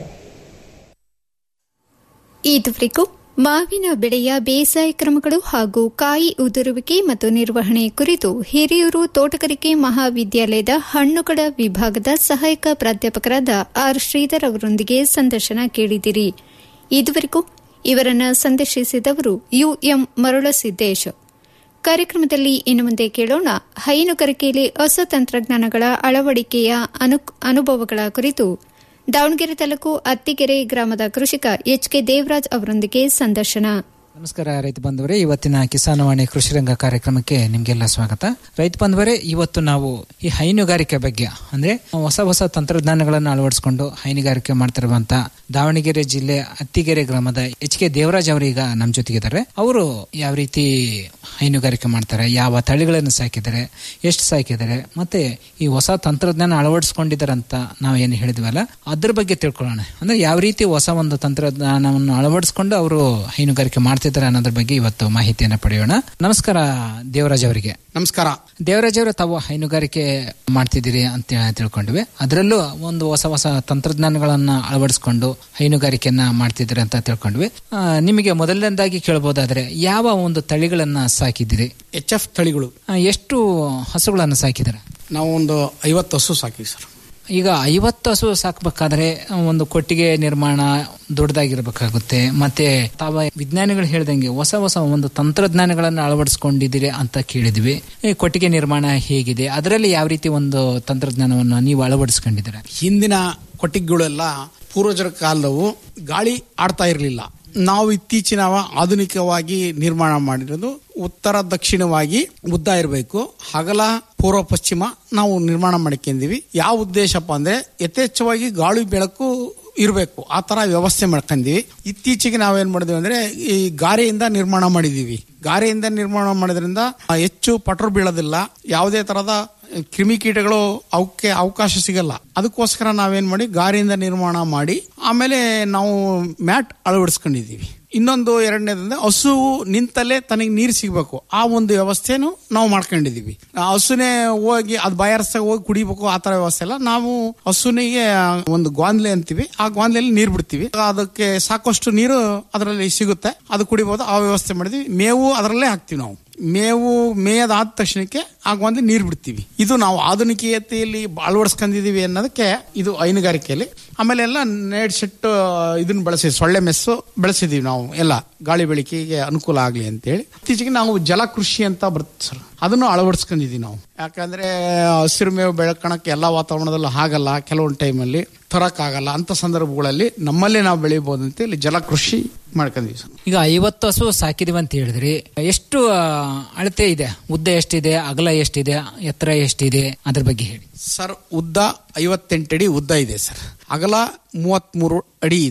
ಇದುವರೆಗೂ ಮಾವಿನ ಬೆಳೆಯ ಬೇಸಾಯ ಕ್ರಮಗಳು ಹಾಗೂ ಕಾಯಿ ಉದುರುವಿಕೆ ಮತ್ತು ನಿರ್ವಹಣೆ ಕುರಿತು ಹಿರಿಯೂರು ತೋಟಗಾರಿಕೆ ಮಹಾವಿದ್ಯಾಲಯದ ಹಣ್ಣುಗಳ ವಿಭಾಗದ ಸಹಾಯಕ ಪ್ರಾಧ್ಯಾಪಕರಾದ ಆರ್ ಶ್ರೀಧರ್ ಅವರೊಂದಿಗೆ ಸಂದರ್ಶನ ಕೇಳಿದಿರಿ ಇದುವರೆಗೂ ಇವರನ್ನ ಸಂದರ್ಶಿಸಿದವರು ಯುಎಂ ಮರುಳಸಿದ್ದೇಶ್ ಕಾರ್ಯಕ್ರಮದಲ್ಲಿ ಇನ್ನು ಮುಂದೆ ಕೇಳೋಣ ಹೈನುಗಾರಿಕೆಯಲ್ಲಿ ಹೊಸ ತಂತ್ರಜ್ಞಾನಗಳ ಅಳವಡಿಕೆಯ ಅನು- ಅನುಭವಗಳ ಕುರಿತು ದಾವಣಗೆರೆ ತಾಲೂಕು ಅತ್ತಿಗೆರೆ ಗ್ರಾಮದ ಕೃಷಿಕ ಎಚ್ ಕೆ ದೇವರಾಜ್ ಅವರೊಂದಿಗೆ ಸಂದರ್ಶನ ನಮಸ್ಕಾರ ರೈತ ಬಂಧುವರೇ ಇವತ್ತಿನ ಕಿಸಾನವಾಣಿ ಕೃಷಿ ರಂಗ ಕಾರ್ಯಕ್ರಮಕ್ಕೆ ನಿಮಗೆಲ್ಲ ಸ್ವಾಗತ ರೈತ ಬಂಧುವರೇ ಇವತ್ತು ನಾವು ಈ ಹೈನುಗಾರಿಕೆ ಬಗ್ಗೆ ಅಂದ್ರೆ ಹೊಸ ಹೊಸ ತಂತ್ರಜ್ಞಾನಗಳನ್ನು ಅಳವಡಿಸಿಕೊಂಡು ಹೈನುಗಾರಿಕೆ ಮಾಡ್ತಿರುವಂತ ದಾವಣಗೆರೆ ಜಿಲ್ಲೆ ಅತ್ತಿಗೆರೆ ಗ್ರಾಮದ ಎಚ್ ಕೆ ದೇವರಾಜ್ ಅವರೀಗ ನಮ್ಮ ಜೊತೆಗಿದ್ದಾರೆ ಅವರು ಯಾವ ರೀತಿ ಹೈನುಗಾರಿಕೆ ಮಾಡ್ತಾರೆ ಯಾವ ತಳಿಗಳನ್ನು ಸಾಕಿದ್ದಾರೆ ಎಷ್ಟು ಸಾಕಿದ್ದಾರೆ ಮತ್ತೆ ಈ ಹೊಸ ತಂತ್ರಜ್ಞಾನ ಅಳವಡಿಸ್ಕೊಂಡಿದ್ದಾರೆ ಅಂತ ನಾವು ಏನು ಹೇಳಿದ್ವಲ್ಲ ಅದ್ರ ಬಗ್ಗೆ ತಿಳ್ಕೊಳ್ಳೋಣ ಅಂದ್ರೆ ಯಾವ ರೀತಿ ಹೊಸ ಒಂದು ತಂತ್ರಜ್ಞಾನವನ್ನು ಅಳವಡಿಸ್ಕೊಂಡು ಅವರು ಹೈನುಗಾರಿಕೆ ಮಾಡ್ತಿದ್ದಾರೆ ಅನ್ನೋದ್ರ ಬಗ್ಗೆ ಇವತ್ತು ಮಾಹಿತಿಯನ್ನು ಪಡೆಯೋಣ ನಮಸ್ಕಾರ ದೇವರಾಜ್ ಅವರಿಗೆ ನಮಸ್ಕಾರ ದೇವರಾಜ್ ಅವರು ತಾವು ಹೈನುಗಾರಿಕೆ ಮಾಡ್ತಿದ್ದೀರಿ ಅಂತ ತಿಳ್ಕೊಂಡ್ವಿ ಅದರಲ್ಲೂ ಒಂದು ಹೊಸ ಹೊಸ ತಂತ್ರಜ್ಞಾನಗಳನ್ನ ಅಳವಡಿಸ್ಕೊಂಡು ಹೈನುಗಾರಿಕೆಯನ್ನ ಮಾಡ್ತಿದ್ದೀರಿ ಅಂತ ತಿಳ್ಕೊಂಡ್ವಿ ಆ, ನಿಮಗೆ ಮೊದಲನೇದಾಗಿ ಕೇಳಬಹುದಾದ್ರೆ ಯಾವ ಒಂದು ತಳಿಗಳನ್ನ ಸಾಕಿದ್ದೀರಿ ಎಚ್ ಎಫ್ ತಳಿಗಳು ಆ, ಎಷ್ಟು ಹಸುಗಳನ್ನು ಸಾಕಿದ್ದಾರೆ ನಾವು ಒಂದು ಐವತ್ತು ಹಸು ಸಾಕಿವಿ ಸರ್ ಈಗ ಐವತ್ತು ಹಸು ಸಾಕ್ಬೇಕಾದ್ರೆ ಒಂದು ಕೊಟ್ಟಿಗೆ ನಿರ್ಮಾಣ ದೊಡ್ಡದಾಗಿರ್ಬೇಕಾಗುತ್ತೆ ಮತ್ತೆ ತಾವ ವಿಜ್ಞಾನಿಗಳು ಹೇಳ್ದಂಗೆ ಹೊಸ ಹೊಸ ಒಂದು ತಂತ್ರಜ್ಞಾನಗಳನ್ನು ಅಳವಡಿಸ್ಕೊಂಡಿದ್ದೀರಿ ಅಂತ ಕೇಳಿದ್ವಿ ಈ ಕೊಟ್ಟಿಗೆ ನಿರ್ಮಾಣ ಹೇಗಿದೆ ಅದರಲ್ಲಿ ಯಾವ ರೀತಿ ಒಂದು ತಂತ್ರಜ್ಞಾನವನ್ನು ನೀವು ಅಳವಡಿಸ್ಕೊಂಡಿದ್ದೀರಾ ಹಿಂದಿನ ಕೊಟ್ಟಿಗೆಗಳೆಲ್ಲ ಪೂರ್ವಜರ ಕಾಲದವು ಗಾಳಿ ಆಡ್ತಾ ಇರಲಿಲ್ಲ ನಾವು ಇತ್ತೀಚಿನ ಆಧುನಿಕವಾಗಿ ನಿರ್ಮಾಣ ಮಾಡಿರೋದು ಉತ್ತರ ದಕ್ಷಿಣವಾಗಿ ಉದ್ದ ಇರಬೇಕು ಹಗಲ ಪೂರ್ವ ಪಶ್ಚಿಮ ನಾವು ನಿರ್ಮಾಣ ಮಾಡ್ಕೊಂಡಿವಿ ಯಾವ ಉದ್ದೇಶಪ್ಪ ಅಂದ್ರೆ ಯಥೇಚ್ಛವಾಗಿ ಗಾಳಿ ಬೆಳಕು ಇರಬೇಕು ಆ ತರ ವ್ಯವಸ್ಥೆ ಮಾಡ್ಕೊಂಡಿವಿ ಇತ್ತೀಚೆಗೆ ನಾವೇನ್ ಮಾಡಿದ್ವಿ ಅಂದ್ರೆ ಈ ಗಾರೆಯಿಂದ ನಿರ್ಮಾಣ ಮಾಡಿದೀವಿ ಗಾರೆಯಿಂದ ನಿರ್ಮಾಣ ಮಾಡೋದ್ರಿಂದ ಹೆಚ್ಚು ಪಟ್ರು ಬೀಳೋದಿಲ್ಲ ಯಾವುದೇ ತರದ ಕ್ರಿಮಿಕೀಟಗಳು ಅವಕ್ಕೆ ಅವಕಾಶ ಸಿಗಲ್ಲ ಅದಕ್ಕೋಸ್ಕರ ನಾವೇನ್ ಮಾಡಿ ಗಾರಿಯಿಂದ ನಿರ್ಮಾಣ ಮಾಡಿ ಆಮೇಲೆ ನಾವು ಮ್ಯಾಟ್ ಅಳವಡಿಸ್ಕೊಂಡಿದೀವಿ ಇನ್ನೊಂದು ಎರಡನೇದಂದ್ರೆ ಹಸು ನಿಂತಲ್ಲೇ ತನಗೆ ನೀರು ಸಿಗ್ಬೇಕು ಆ ಒಂದು ವ್ಯವಸ್ಥೆನು ನಾವು ಮಾಡ್ಕೊಂಡಿದೀವಿ ಆ ಹಸುನೇ ಹೋಗಿ ಅದು ಬಯರ್ಸ ಹೋಗಿ ಕುಡಿಬೇಕು ಆ ತರ ವ್ಯವಸ್ಥೆ ಇಲ್ಲ ನಾವು ಹಸುನಿಗೆ ಒಂದು ಗ್ವಾಂದ್ಲೆ ಅಂತೀವಿ ಆ ಗ್ವಾಂದ್ಲೆಯಲ್ಲಿ ನೀರು ಬಿಡ್ತೀವಿ ಅದಕ್ಕೆ ಸಾಕಷ್ಟು ನೀರು ಅದರಲ್ಲಿ ಸಿಗುತ್ತೆ ಅದು ಕುಡಿಬಹುದು ಆ ವ್ಯವಸ್ಥೆ ಮಾಡಿದ್ವಿ ಮೇವು ಅದರಲ್ಲೇ ಹಾಕ್ತಿವಿ ನಾವು ಮೇವು ಮೇಯದಾದ ತಕ್ಷಣಕ್ಕೆ ಆಗ ಒಂದು ನೀರು ಬಿಡ್ತೀವಿ ಇದು ನಾವು ಆಧುನಿಕತೆಯಲ್ಲಿ ಅಳವಡಿಸ್ಕೊಂಡಿದೀವಿ ಅನ್ನೋದಕ್ಕೆ ಇದು ಹೈನುಗಾರಿಕೆಯಲ್ಲಿ ಆಮೇಲೆ ಎಲ್ಲ ನೇಡ್ ಸೆಟ್ ಇದನ್ನ ಬಳಸಿ ಸೊಳ್ಳೆ ಮೆಸ್ಸು ಬೆಳೆಸಿದೀವಿ ನಾವು ಎಲ್ಲ ಗಾಳಿ ಬೆಳಕಿಗೆ ಅನುಕೂಲ ಆಗ್ಲಿ ಅಂತೇಳಿ ಇತ್ತೀಚೆಗೆ ನಾವು ಜಲಕೃಷಿ ಅಂತ ಬರುತ್ತೆ ಸರ್ ಅದನ್ನು ಅಳವಡಿಸ್ಕೊಂಡಿದೀವಿ ನಾವು ಯಾಕಂದ್ರೆ ಹಸಿರು ಮೇವು ಬೆಳ್ಕೊಳಕ್ಕೆ ಎಲ್ಲ ವಾತಾವರಣದಲ್ಲೂ ಆಗಲ್ಲ ಕೆಲವೊಂದು ಟೈಮಲ್ಲಿ ತರಕ್ಕಾಗಲ್ಲ ಅಂತ ಸಂದರ್ಭಗಳಲ್ಲಿ ನಮ್ಮಲ್ಲೇ ನಾವು ಬೆಳಿಬಹುದು ಅಂತ ಇಲ್ಲಿ ಜಲಕೃಷಿ ಮಾಡ್ಕೊಂಡಿದ್ವಿ ಸರ್ ಈಗ ಐವತ್ತು ಹಸು ಸಾಕಿದೀವಿ ಅಂತ ಹೇಳಿದ್ರಿ ಎಷ್ಟು ಆ, ಅಳತೆ ಇದೆ ಉದ್ದ ಎಷ್ಟಿದೆ ಅಗಲ ಎಷ್ಟಿದೆ ಎತ್ತರ ಎಷ್ಟಿದೆ ಅದ್ರ ಬಗ್ಗೆ ಹೇಳಿ ಸರ್ ಉದ್ದ ಐವತ್ತೆಂಟು ಅಡಿ ಉದ್ದ ಇದೆ ಸರ್ ಅಗಲ ಮೂವತ್ಮೂರು ಅಡಿ ಇದೆ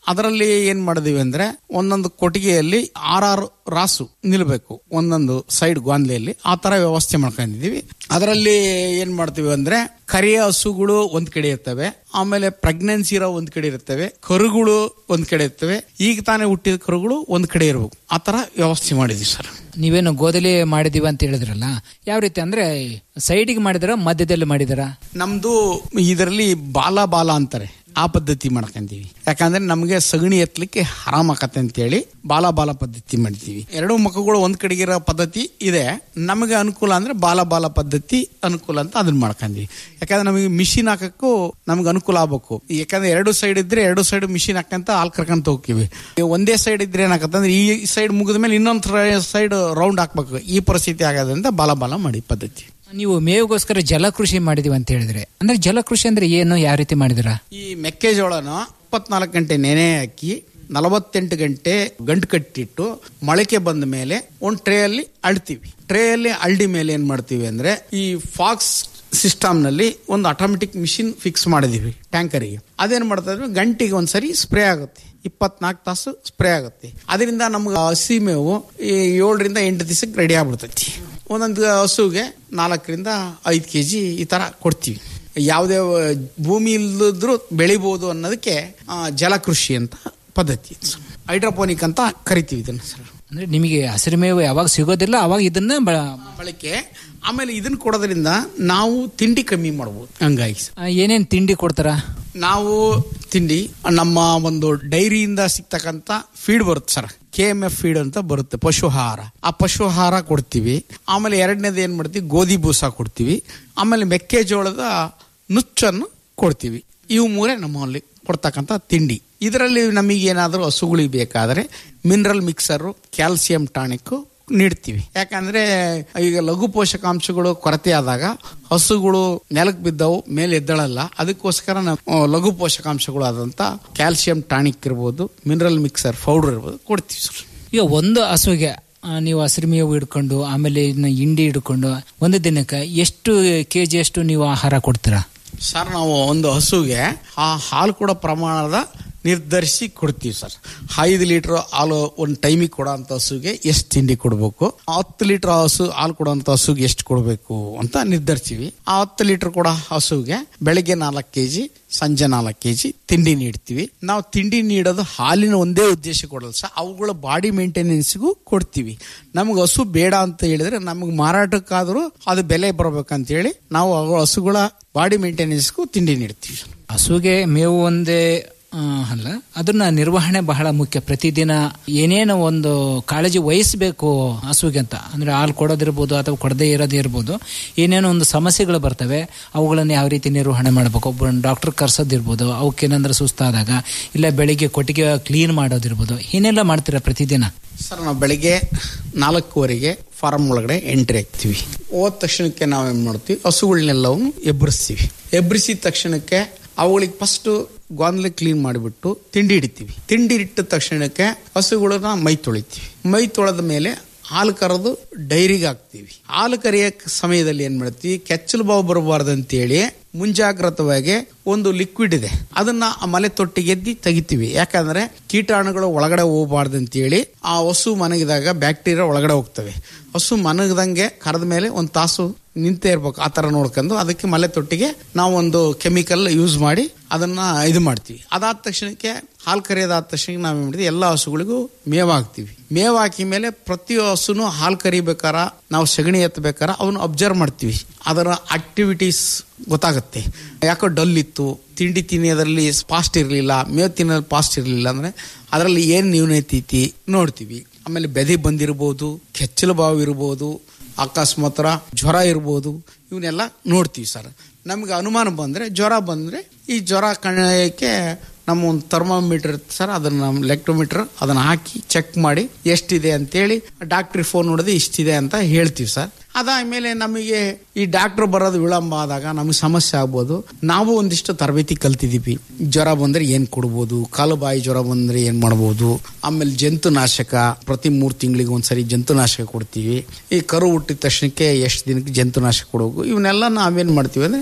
ಅದರಲ್ಲಿ ಏನ್ ಮಾಡಿದೀವಿ ಅಂದ್ರೆ ಒಂದೊಂದು ಕೊಟ್ಟಿಗೆಯಲ್ಲಿ ಆರಾರು ರಾಸು ನಿಲ್ಬೇಕು ಒಂದೊಂದು ಸೈಡ್ ಗಾಂದ್ಲಿಯಲ್ಲಿ ಆ ತರ ವ್ಯವಸ್ಥೆ ಮಾಡ್ಕೊಂಡಿದೀವಿ ಅದರಲ್ಲಿ ಏನ್ ಮಾಡ್ತೀವಿ ಅಂದ್ರೆ ಕರಿಯ ಹಸುಗಳು ಒಂದ್ ಕಡೆ ಇರ್ತವೆ ಆಮೇಲೆ ಪ್ರೆಗ್ನೆನ್ಸಿ ಇರೋ ಒಂದ್ ಕಡೆ ಇರ್ತವೆ ಕರುಗಳು ಒಂದ್ ಕಡೆ ಇರ್ತವೆ ಈಗ ತಾನೇ ಹುಟ್ಟಿದ ಕರುಗಳು ಒಂದ್ ಕಡೆ ಇರಬೇಕು ಆ ತರ ವ್ಯವಸ್ಥೆ ಮಾಡಿದೀವಿ ಸರ್ ನೀವೇನು ಗೋದಲಿ ಮಾಡಿದೀವಿ ಅಂತ ಹೇಳಿದ್ರಲ್ಲ ಯಾವ ರೀತಿ ಅಂದ್ರೆ ಸೈಡಿಗೆ ಮಾಡಿದಾರ ಮಧ್ಯದಲ್ಲಿ ಮಾಡಿದಾರ ನಮ್ದು ಇದರಲ್ಲಿ ಬಾಲ ಬಾಲ ಅಂತಾರೆ ಆ ಪದ್ಧತಿ ಮಾಡ್ಕೊಂತೀವಿ ಯಾಕಂದ್ರೆ ನಮಗೆ ಸಗಣಿ ಎತ್ತಲಿಕ್ಕೆ ಆರಾಮ್ ಆಕತ್ತೆ ಅಂತೇಳಿ ಬಾಲ ಬಾಲ ಪದ್ಧತಿ ಮಾಡ್ತೀವಿ ಎರಡು ಮಕ್ಕಳು ಒಂದ್ ಕಡೆಗಿರೋ ಪದ್ಧತಿ ಇದೆ ನಮಗೆ ಅನುಕೂಲ ಅಂದ್ರೆ ಬಾಲ ಬಾಲ ಪದ್ಧತಿ ಅನುಕೂಲ ಅಂತ ಅದನ್ನ ಮಾಡ್ಕೊಂತೀವಿ ಯಾಕಂದ್ರೆ ನಮಗೆ ಮಿಷಿನ್ ಹಾಕಕ್ಕೂ ನಮ್ಗೆ ಅನುಕೂಲ ಆಗ್ಬೇಕು ಯಾಕಂದ್ರೆ ಎರಡು ಸೈಡ್ ಇದ್ರೆ ಎರಡು ಸೈಡ್ ಮಿಷಿನ್ ಹಾಕಂತ ಹಾಲ್ ಕರ್ಕೊಂತ ಹೋಗ್ತೀವಿ ಈ ಒಂದೇ ಸೈಡ್ ಇದ್ರೆ ಏನಾಗತ್ತೆ ಅಂದ್ರೆ ಈ ಸೈಡ್ ಮುಗಿದ ಮೇಲೆ ಇನ್ನೊಂದು ಸೈಡ್ ರೌಂಡ್ ಹಾಕ್ಬೇಕು ಈ ಪರಿಸ್ಥಿತಿ ಆಗೋದ್ರಿಂದ ಬಾಲ ಬಾಲ ಮಾಡಿ ಪದ್ಧತಿ ನೀವು ಮೇವಿಗೋಸ್ಕರ ಜಲಕೃಷಿ ಮಾಡಿದೀವಿ ಅಂತ ಹೇಳಿದ್ರೆ ಅಂದ್ರೆ ಜಲಕೃಷಿ ಅಂದ್ರೆ ಏನು ಯಾವ ರೀತಿ ಮಾಡಿದಿರಾ ಈ ಮೆಕ್ಕೆಜೋಳನ ಇಪ್ಪತ್ನಾಲ್ಕು ಗಂಟೆ ನೆನೆ ಹಾಕಿ ನಲವತ್ತೆಂಟು ಗಂಟೆ ಗಂಟು ಕಟ್ಟಿಟ್ಟು ಮೊಳಕೆ ಬಂದ ಮೇಲೆ ಒಂದು ಟ್ರೇ ಅಲ್ಲಿ ಅಳ್ತೀವಿ ಟ್ರೇ ಅಲ್ಲಿ ಅಳ್ಡಿ ಮೇಲೆ ಏನ್ ಮಾಡ್ತೀವಿ ಅಂದ್ರೆ ಈ ಫಾಕ್ಸ್ ಸಿಸ್ಟಮ್ ನಲ್ಲಿ ಒಂದು ಆಟೋಮೆಟಿಕ್ ಮಿಷಿನ್ ಫಿಕ್ಸ್ ಮಾಡಿದೀವಿ ಟ್ಯಾಂಕರಿಗೆ ಅದೇನ್ ಮಾಡ್ತಾ ಗಂಟೆಗೆ ಒಂದ್ಸರಿ ಸ್ಪ್ರೇ ಆಗುತ್ತೆ ಇಪ್ಪತ್ನಾಲ್ಕು ತಾಸು ಸ್ಪ್ರೇ ಆಗುತ್ತೆ ಅದರಿಂದ ನಮ್ಗೆ ಹಸಿ ಮೇವು ಈ ಏಳರಿಂದ ಎಂಟು ದಿವಸಕ್ಕೆ ರೆಡಿ ಆಗ್ಬಿಡ್ತೈತಿ ಒಂದೊಂದು ಹಸುಗೆ ನಾಲ್ಕರಿಂದ ಐದು ಕೆ ಜಿ ಈ ತರ ಕೊಡ್ತೀವಿ ಯಾವುದೇ ಭೂಮಿ ಇಲ್ಲದ್ರು ಬೆಳಿಬಹುದು ಅನ್ನೋದಕ್ಕೆ ಆ, ಜಲಕೃಷಿ ಅಂತ ಪದ್ಧತಿ ಹೈಡ್ರೋಪೋನಿಕ್ ಅಂತ ಕರಿತೀವಿ ಇದನ್ನ ಸರ್ ಅಂದ್ರೆ ನಿಮಗೆ ಹಸಿರು ಮೇವು ಯಾವಾಗ ಸಿಗೋದಿಲ್ಲ ಅವಾಗ ಇದನ್ನ ಬ- ಬಳಕೆ ಆಮೇಲೆ ಇದನ್ನ ಕೊಡೋದ್ರಿಂದ ನಾವು ತಿಂಡಿ ಕಮ್ಮಿ ಮಾಡ್ಬೋದು ಹಂಗಾಗಿ ಸರ್. ಆ, ಏನೇನ್ ತಿಂಡಿ ಕೊಡ್ತಾರ ನಾವು ತಿಂಡಿ ನಮ್ಮ ಒಂದು ಡೈರಿಯಿಂದ ಸಿಗ್ತಕ್ಕಂತ ಫೀಡ್ ಬರುತ್ತೆ sir K M F feed ಅಂತ ಬರುತ್ತೆ ಪಶು ಆಹಾರ ಆ ಪಶು ಆಹಾರ ಕೊಡ್ತೀವಿ ಆಮೇಲೆ ಎರಡನೇದು ಏನ್ ಮಾಡ್ತೀವಿ ಗೋಧಿ ಬೂಸ ಕೊಡ್ತೀವಿ ಆಮೇಲೆ ಮೆಕ್ಕೆಜೋಳದ ನುಚ್ಚನ್ನು ಕೊಡ್ತೀವಿ ಇವು ಮೂರೇ ನಮ್ಮಲ್ಲಿ ಕೊಡ್ತಕ್ಕಂಥ ತಿಂಡಿ ಇದರಲ್ಲಿ ನಮಗೆ ಏನಾದರೂ ಹಸುಗಳಿಗೆ ಬೇಕಾದರೆ ಮಿನರಲ್ ಮಿಕ್ಸರು ಕ್ಯಾಲ್ಸಿಯಂ ಟಾನಿಕ್ ನೀಡ್ತೀವಿ ಯಾಕಂದ್ರೆ ಈಗ ಲಘು ಪೋಷಕಾಂಶಗಳು ಕೊರತೆ ಆದಾಗ ಹಸುಗಳು ನೆಲಕ್ಕೆ ಬಿದ್ದವು ಮೇಲೆ ಎದ್ದಳಲ್ಲ ಅದಕ್ಕೋಸ್ಕರ ನಾವು ಆ, ಲಘು ಪೋಷಕಾಂಶಗಳು ಆದಂತ ಕ್ಯಾಲ್ಸಿಯಂ ಟಾನಿಕ್ ಇರ್ಬೋದು ಮಿನರಲ್ ಮಿಕ್ಸರ್ ಪೌಡರ್ ಇರ್ಬೋದು ಕೊಡ್ತೀವಿ ಸರ್ ಈಗ ಒಂದು ಹಸುಗೆ ಆ, ನೀವು ಹಸಿರು ಮೇವು ಹಿಡ್ಕೊಂಡು ಆಮೇಲೆ ಇದನ್ನ ಹಿಂಡಿ ಹಿಡ್ಕೊಂಡು ಒಂದು ದಿನಕ್ಕೆ ಎಷ್ಟು ಕೆಜಿ ಅಷ್ಟು ನೀವು ಆಹಾರ ಕೊಡ್ತೀರಾ ಸರ್ ನಾವು ಒಂದು ಹಸುಗೆ ಆ ಹಾಲು ಕೊಡೋ ಪ್ರಮಾಣದ ನಿರ್ಧರಿಸಿ ಕೊಡ್ತೀವಿ ಸರ್ ಐದು ಲೀಟರ್ ಹಾಲು ಒಂದು ಟೈಮಿಗೆ ಕೊಡೋ ಅಂತ ಹಸುಗೆ ಎಷ್ಟು ತಿಂಡಿ ಕೊಡಬೇಕು ಹತ್ತು ಲೀಟರ್ ಹಸು ಹಾಲು ಕೊಡೋಂಥ ಹಸುಗೆ ಎಷ್ಟು ಕೊಡಬೇಕು ಅಂತ ನಿರ್ಧರಿಸ್ತೀವಿ ಆ ಹತ್ತು ಲೀಟರ್ ಕೊಡೋ ಹಸುಗೆ ಬೆಳಗ್ಗೆ ನಾಲ್ಕು ಕೆಜಿ ಸಂಜೆ ನಾಲ್ಕು ಕೆಜಿ ತಿಂಡಿ ನೀಡ್ತೀವಿ ನಾವು ತಿಂಡಿ ನೀಡೋದು ಹಾಲಿನ ಒಂದೇ ಉದ್ದೇಶ ಕೊಡಲ್ಲ ಸರ್ ಅವುಗಳ ಬಾಡಿ ಮೇಂಟೆನೆನ್ಸ್ಗೂ ಕೊಡ್ತೀವಿ ನಮ್ಗೆ ಹಸು ಬೇಡ ಅಂತ ಹೇಳಿದ್ರೆ ನಮ್ಗೆ ಮಾರಾಟಕ್ಕಾದರೂ ಅದು ಬೆಲೆ ಬರ್ಬೇಕಂತ ಹೇಳಿ ನಾವು ಅವು ಹಸುಗಳ ಬಾಡಿ ಮೇಂಟೆನೆನ್ಸ್ಗೂ ತಿಂಡಿ ನೀಡ್ತೀವಿ ಹಸುಗೆ ಮೇವು ಒಂದೇ ಆ, ಅಲ್ಲ ಅದನ್ನ ನಿರ್ವಹಣೆ ಬಹಳ ಮುಖ್ಯ ಪ್ರತಿದಿನ ಏನೇನೋ ಒಂದು ಕಾಳಜಿ ವಹಿಸಬೇಕು ಹಸುಗೆ ಅಂತ ಅಂದ್ರೆ ಹಾಲು ಕೊಡೋದಿರ್ಬೋದು ಅಥವಾ ಕೊಡದೇ ಇರೋದೇ ಇರ್ಬೋದು ಏನೇನೋ ಒಂದು ಸಮಸ್ಯೆಗಳು ಬರ್ತವೆ ಅವುಗಳನ್ನು ಯಾವ ರೀತಿ ನಿರ್ವಹಣೆ ಮಾಡಬೇಕು ಒಬ್ಬ ಡಾಕ್ಟರ್ ಕರ್ಸೋದಿರ್ಬೋದು ಅವಕ್ಕೇನಂದ್ರೆ ಸುಸ್ತಾದಾಗ ಇಲ್ಲ ಬೆಳಿಗ್ಗೆ ಕೊಟ್ಟಿಗೆ ಕ್ಲೀನ್ ಮಾಡೋದಿರ್ಬೋದು ಏನೆಲ್ಲ ಮಾಡ್ತೀರಾ ಪ್ರತಿದಿನ ಸರ್ ನಾವು ಬೆಳಿಗ್ಗೆ ನಾಲ್ಕೂವರೆಗೆ ಫಾರ್ಮ್ ಒಳಗಡೆ ಎಂಟ್ರಿ ಆಗ್ತೀವಿ ಹೋದ ತಕ್ಷಣಕ್ಕೆ ನಾವೇನ್ ಮಾಡ್ತೀವಿ ಹಸುಗಳನ್ನೆಲ್ಲವನ್ನು ಎಬ್ಬರಿಸ್ತೀವಿ ಎಬ್ಬರಿಸಿದ ತಕ್ಷಣಕ್ಕೆ ಅವುಗಳಿಗೆ ಫಸ್ಟ್ ಗೊಂದಲ ಕ್ಲೀನ್ ಮಾಡಿಬಿಟ್ಟು ತಿಂಡಿ ಹಿಡಿತೀವಿ ತಿಂಡಿ ಇಟ್ಟ ತಕ್ಷಣಕ್ಕೆ ಹಸುಗಳನ್ನ ಮೈ ತೊಳಿತೀವಿ ಮೈ ತೊಳೆದ ಮೇಲೆ ಹಾಲು ಕರೆದು ಡೈರಿಗೆ ಹಾಕ್ತೀವಿ ಹಾಲು ಕರೆಯ ಸಮಯದಲ್ಲಿ ಏನ್ ಮಾಡ್ತೀವಿ ಕೆಚ್ಚಲು ಬಾವು ಬರಬಾರ್ದು ಅಂತೇಳಿ ಮುಂಜಾಗ್ರತವಾಗಿ ಒಂದು ಲಿಕ್ವಿಡ್ ಇದೆ ಅದನ್ನ ಆ ಮಲೆ ತೊಟ್ಟಿಗೆದ್ದಿ ತೆಗಿತೀವಿ ಯಾಕಂದ್ರೆ ಕೀಟಾಣುಗಳು ಒಳಗಡೆ ಹೋಗಬಾರ್ದು ಅಂತೇಳಿ ಆ ಹಸು ಮನಗಿದಾಗ ಬ್ಯಾಕ್ಟೀರಿಯಾ ಒಳಗಡೆ ಹೋಗ್ತವೆ ಹಸು ಮನಗದಂಗೆ ಕರೆದ ಮೇಲೆ ಒಂದು ತಾಸು ನಿಂತೇ ಇರ್ಬೇಕು ಆ ತರ ನೋಡ್ಕೊಂಡು ಅದಕ್ಕೆ ಮಲೆ ತೊಟ್ಟಿಗೆ ನಾವು ಒಂದು ಕೆಮಿಕಲ್ ಯೂಸ್ ಮಾಡಿ ಅದನ್ನ ಇದು ಮಾಡ್ತೀವಿ ಅದಾದ ತಕ್ಷಣಕ್ಕೆ ಹಾಲು ಕರಿಯೋದಾದ ತಕ್ಷಣ ನಾವೇನ್ ಮಾಡ್ತೀವಿ ಎಲ್ಲ ಹಸುಗಳಿಗೂ ಮೇವ್ ಹಾಕ್ತಿವಿ ಮೇವ್ ಹಾಕಿ ಮೇಲೆ ಪ್ರತಿ ಹಸುನು ಹಾಲು ಕರಿಬೇಕಾರ ನಾವು ಸಗಣಿ ಎತ್ತಬೇಕಾರ ಅವನು ಅಬ್ಸರ್ವ್ ಮಾಡ್ತೀವಿ ಅದರ ಆಕ್ಟಿವಿಟೀಸ್ ಗೊತ್ತಾಗುತ್ತೆ ಯಾಕೋ ಡಲ್ ಇತ್ತು ತಿಂಡಿ ತಿನ್ನೋದ್ರಲ್ಲಿ ಫಾಸ್ಟ್ ಇರಲಿಲ್ಲ ಮೇವು ತಿನ್ನೋದ್ರಲ್ಲಿ ಫಾಸ್ಟ್ ಇರಲಿಲ್ಲ ಅಂದ್ರೆ ಅದರಲ್ಲಿ ಏನು ನ್ಯೂನತೆ ಐತಿ ನೋಡ್ತೀವಿ ಆಮೇಲೆ ಬೆದೆ ಬಂದಿರ್ಬೋದು ಕೆಚ್ಚಲು ಬಾವು ಇರ್ಬೋದು ಅಕಸ್ಮಾತ್ರ ಜ್ವರ ಇರ್ಬೋದು ಇವನ್ನೆಲ್ಲ ನೋಡ್ತೀವಿ ಸರ್ ನಮ್ಗೆ ಅನುಮಾನ ಬಂದ್ರೆ ಜ್ವರ ಬಂದ್ರೆ ಈ ಜ್ವರ ಕಣ್ಣಕ್ಕೆ ನಮ್ಮ ಒಂದು ಥರ್ಮೋಮೀಟರ್ ಇರುತ್ತೆ ಸರ್ ಅದನ್ನ ನಮ್ಮ ಲೆಕ್ಟೋಮೀಟರ್ ಅದನ್ನ ಹಾಕಿ ಚೆಕ್ ಮಾಡಿ ಎಷ್ಟಿದೆ ಅಂತೇಳಿ ಡಾಕ್ಟ್ರಿಗೆ ಫೋನ್ ನೋಡಿದ್ರೆ ಇಷ್ಟಿದೆ ಅಂತ ಹೇಳ್ತೀವಿ ಸರ್ ಅದಾದ್ಮೇಲೆ ನಮಗೆ ಈ ಡಾಕ್ಟರ್ ಬರೋದು ವಿಳಂಬ ಆದಾಗ ನಮಗೆ ಸಮಸ್ಯೆ ಆಗ್ಬೋದು ನಾವು ಒಂದಿಷ್ಟು ತರಬೇತಿ ಕಲ್ತಿದೀವಿ ಜ್ವರ ಬಂದ್ರೆ ಏನ್ ಕೊಡ್ಬೋದು ಕಾಲು ಬಾಯಿ ಜ್ವರ ಬಂದ್ರೆ ಏನ್ ಮಾಡ್ಬೋದು ಆಮೇಲೆ ಜಂತುನಾಶಕ ಪ್ರತಿ ಮೂರು ತಿಂಗಳಿಗೆ ಒಂದ್ಸರಿ ಜಂತುನಾಶಕ ಕೊಡ್ತೀವಿ ಈ ಕರು ಹುಟ್ಟಿದ ತಕ್ಷಣಕ್ಕೆ ಎಷ್ಟು ದಿನಕ್ಕೆ ಜಂತುನಾಶಕ ಕೊಡಬೇಕು ಇವನ್ನೆಲ್ಲ ನಾವೇನ್ ಮಾಡ್ತೀವಿ ಅಂದ್ರೆ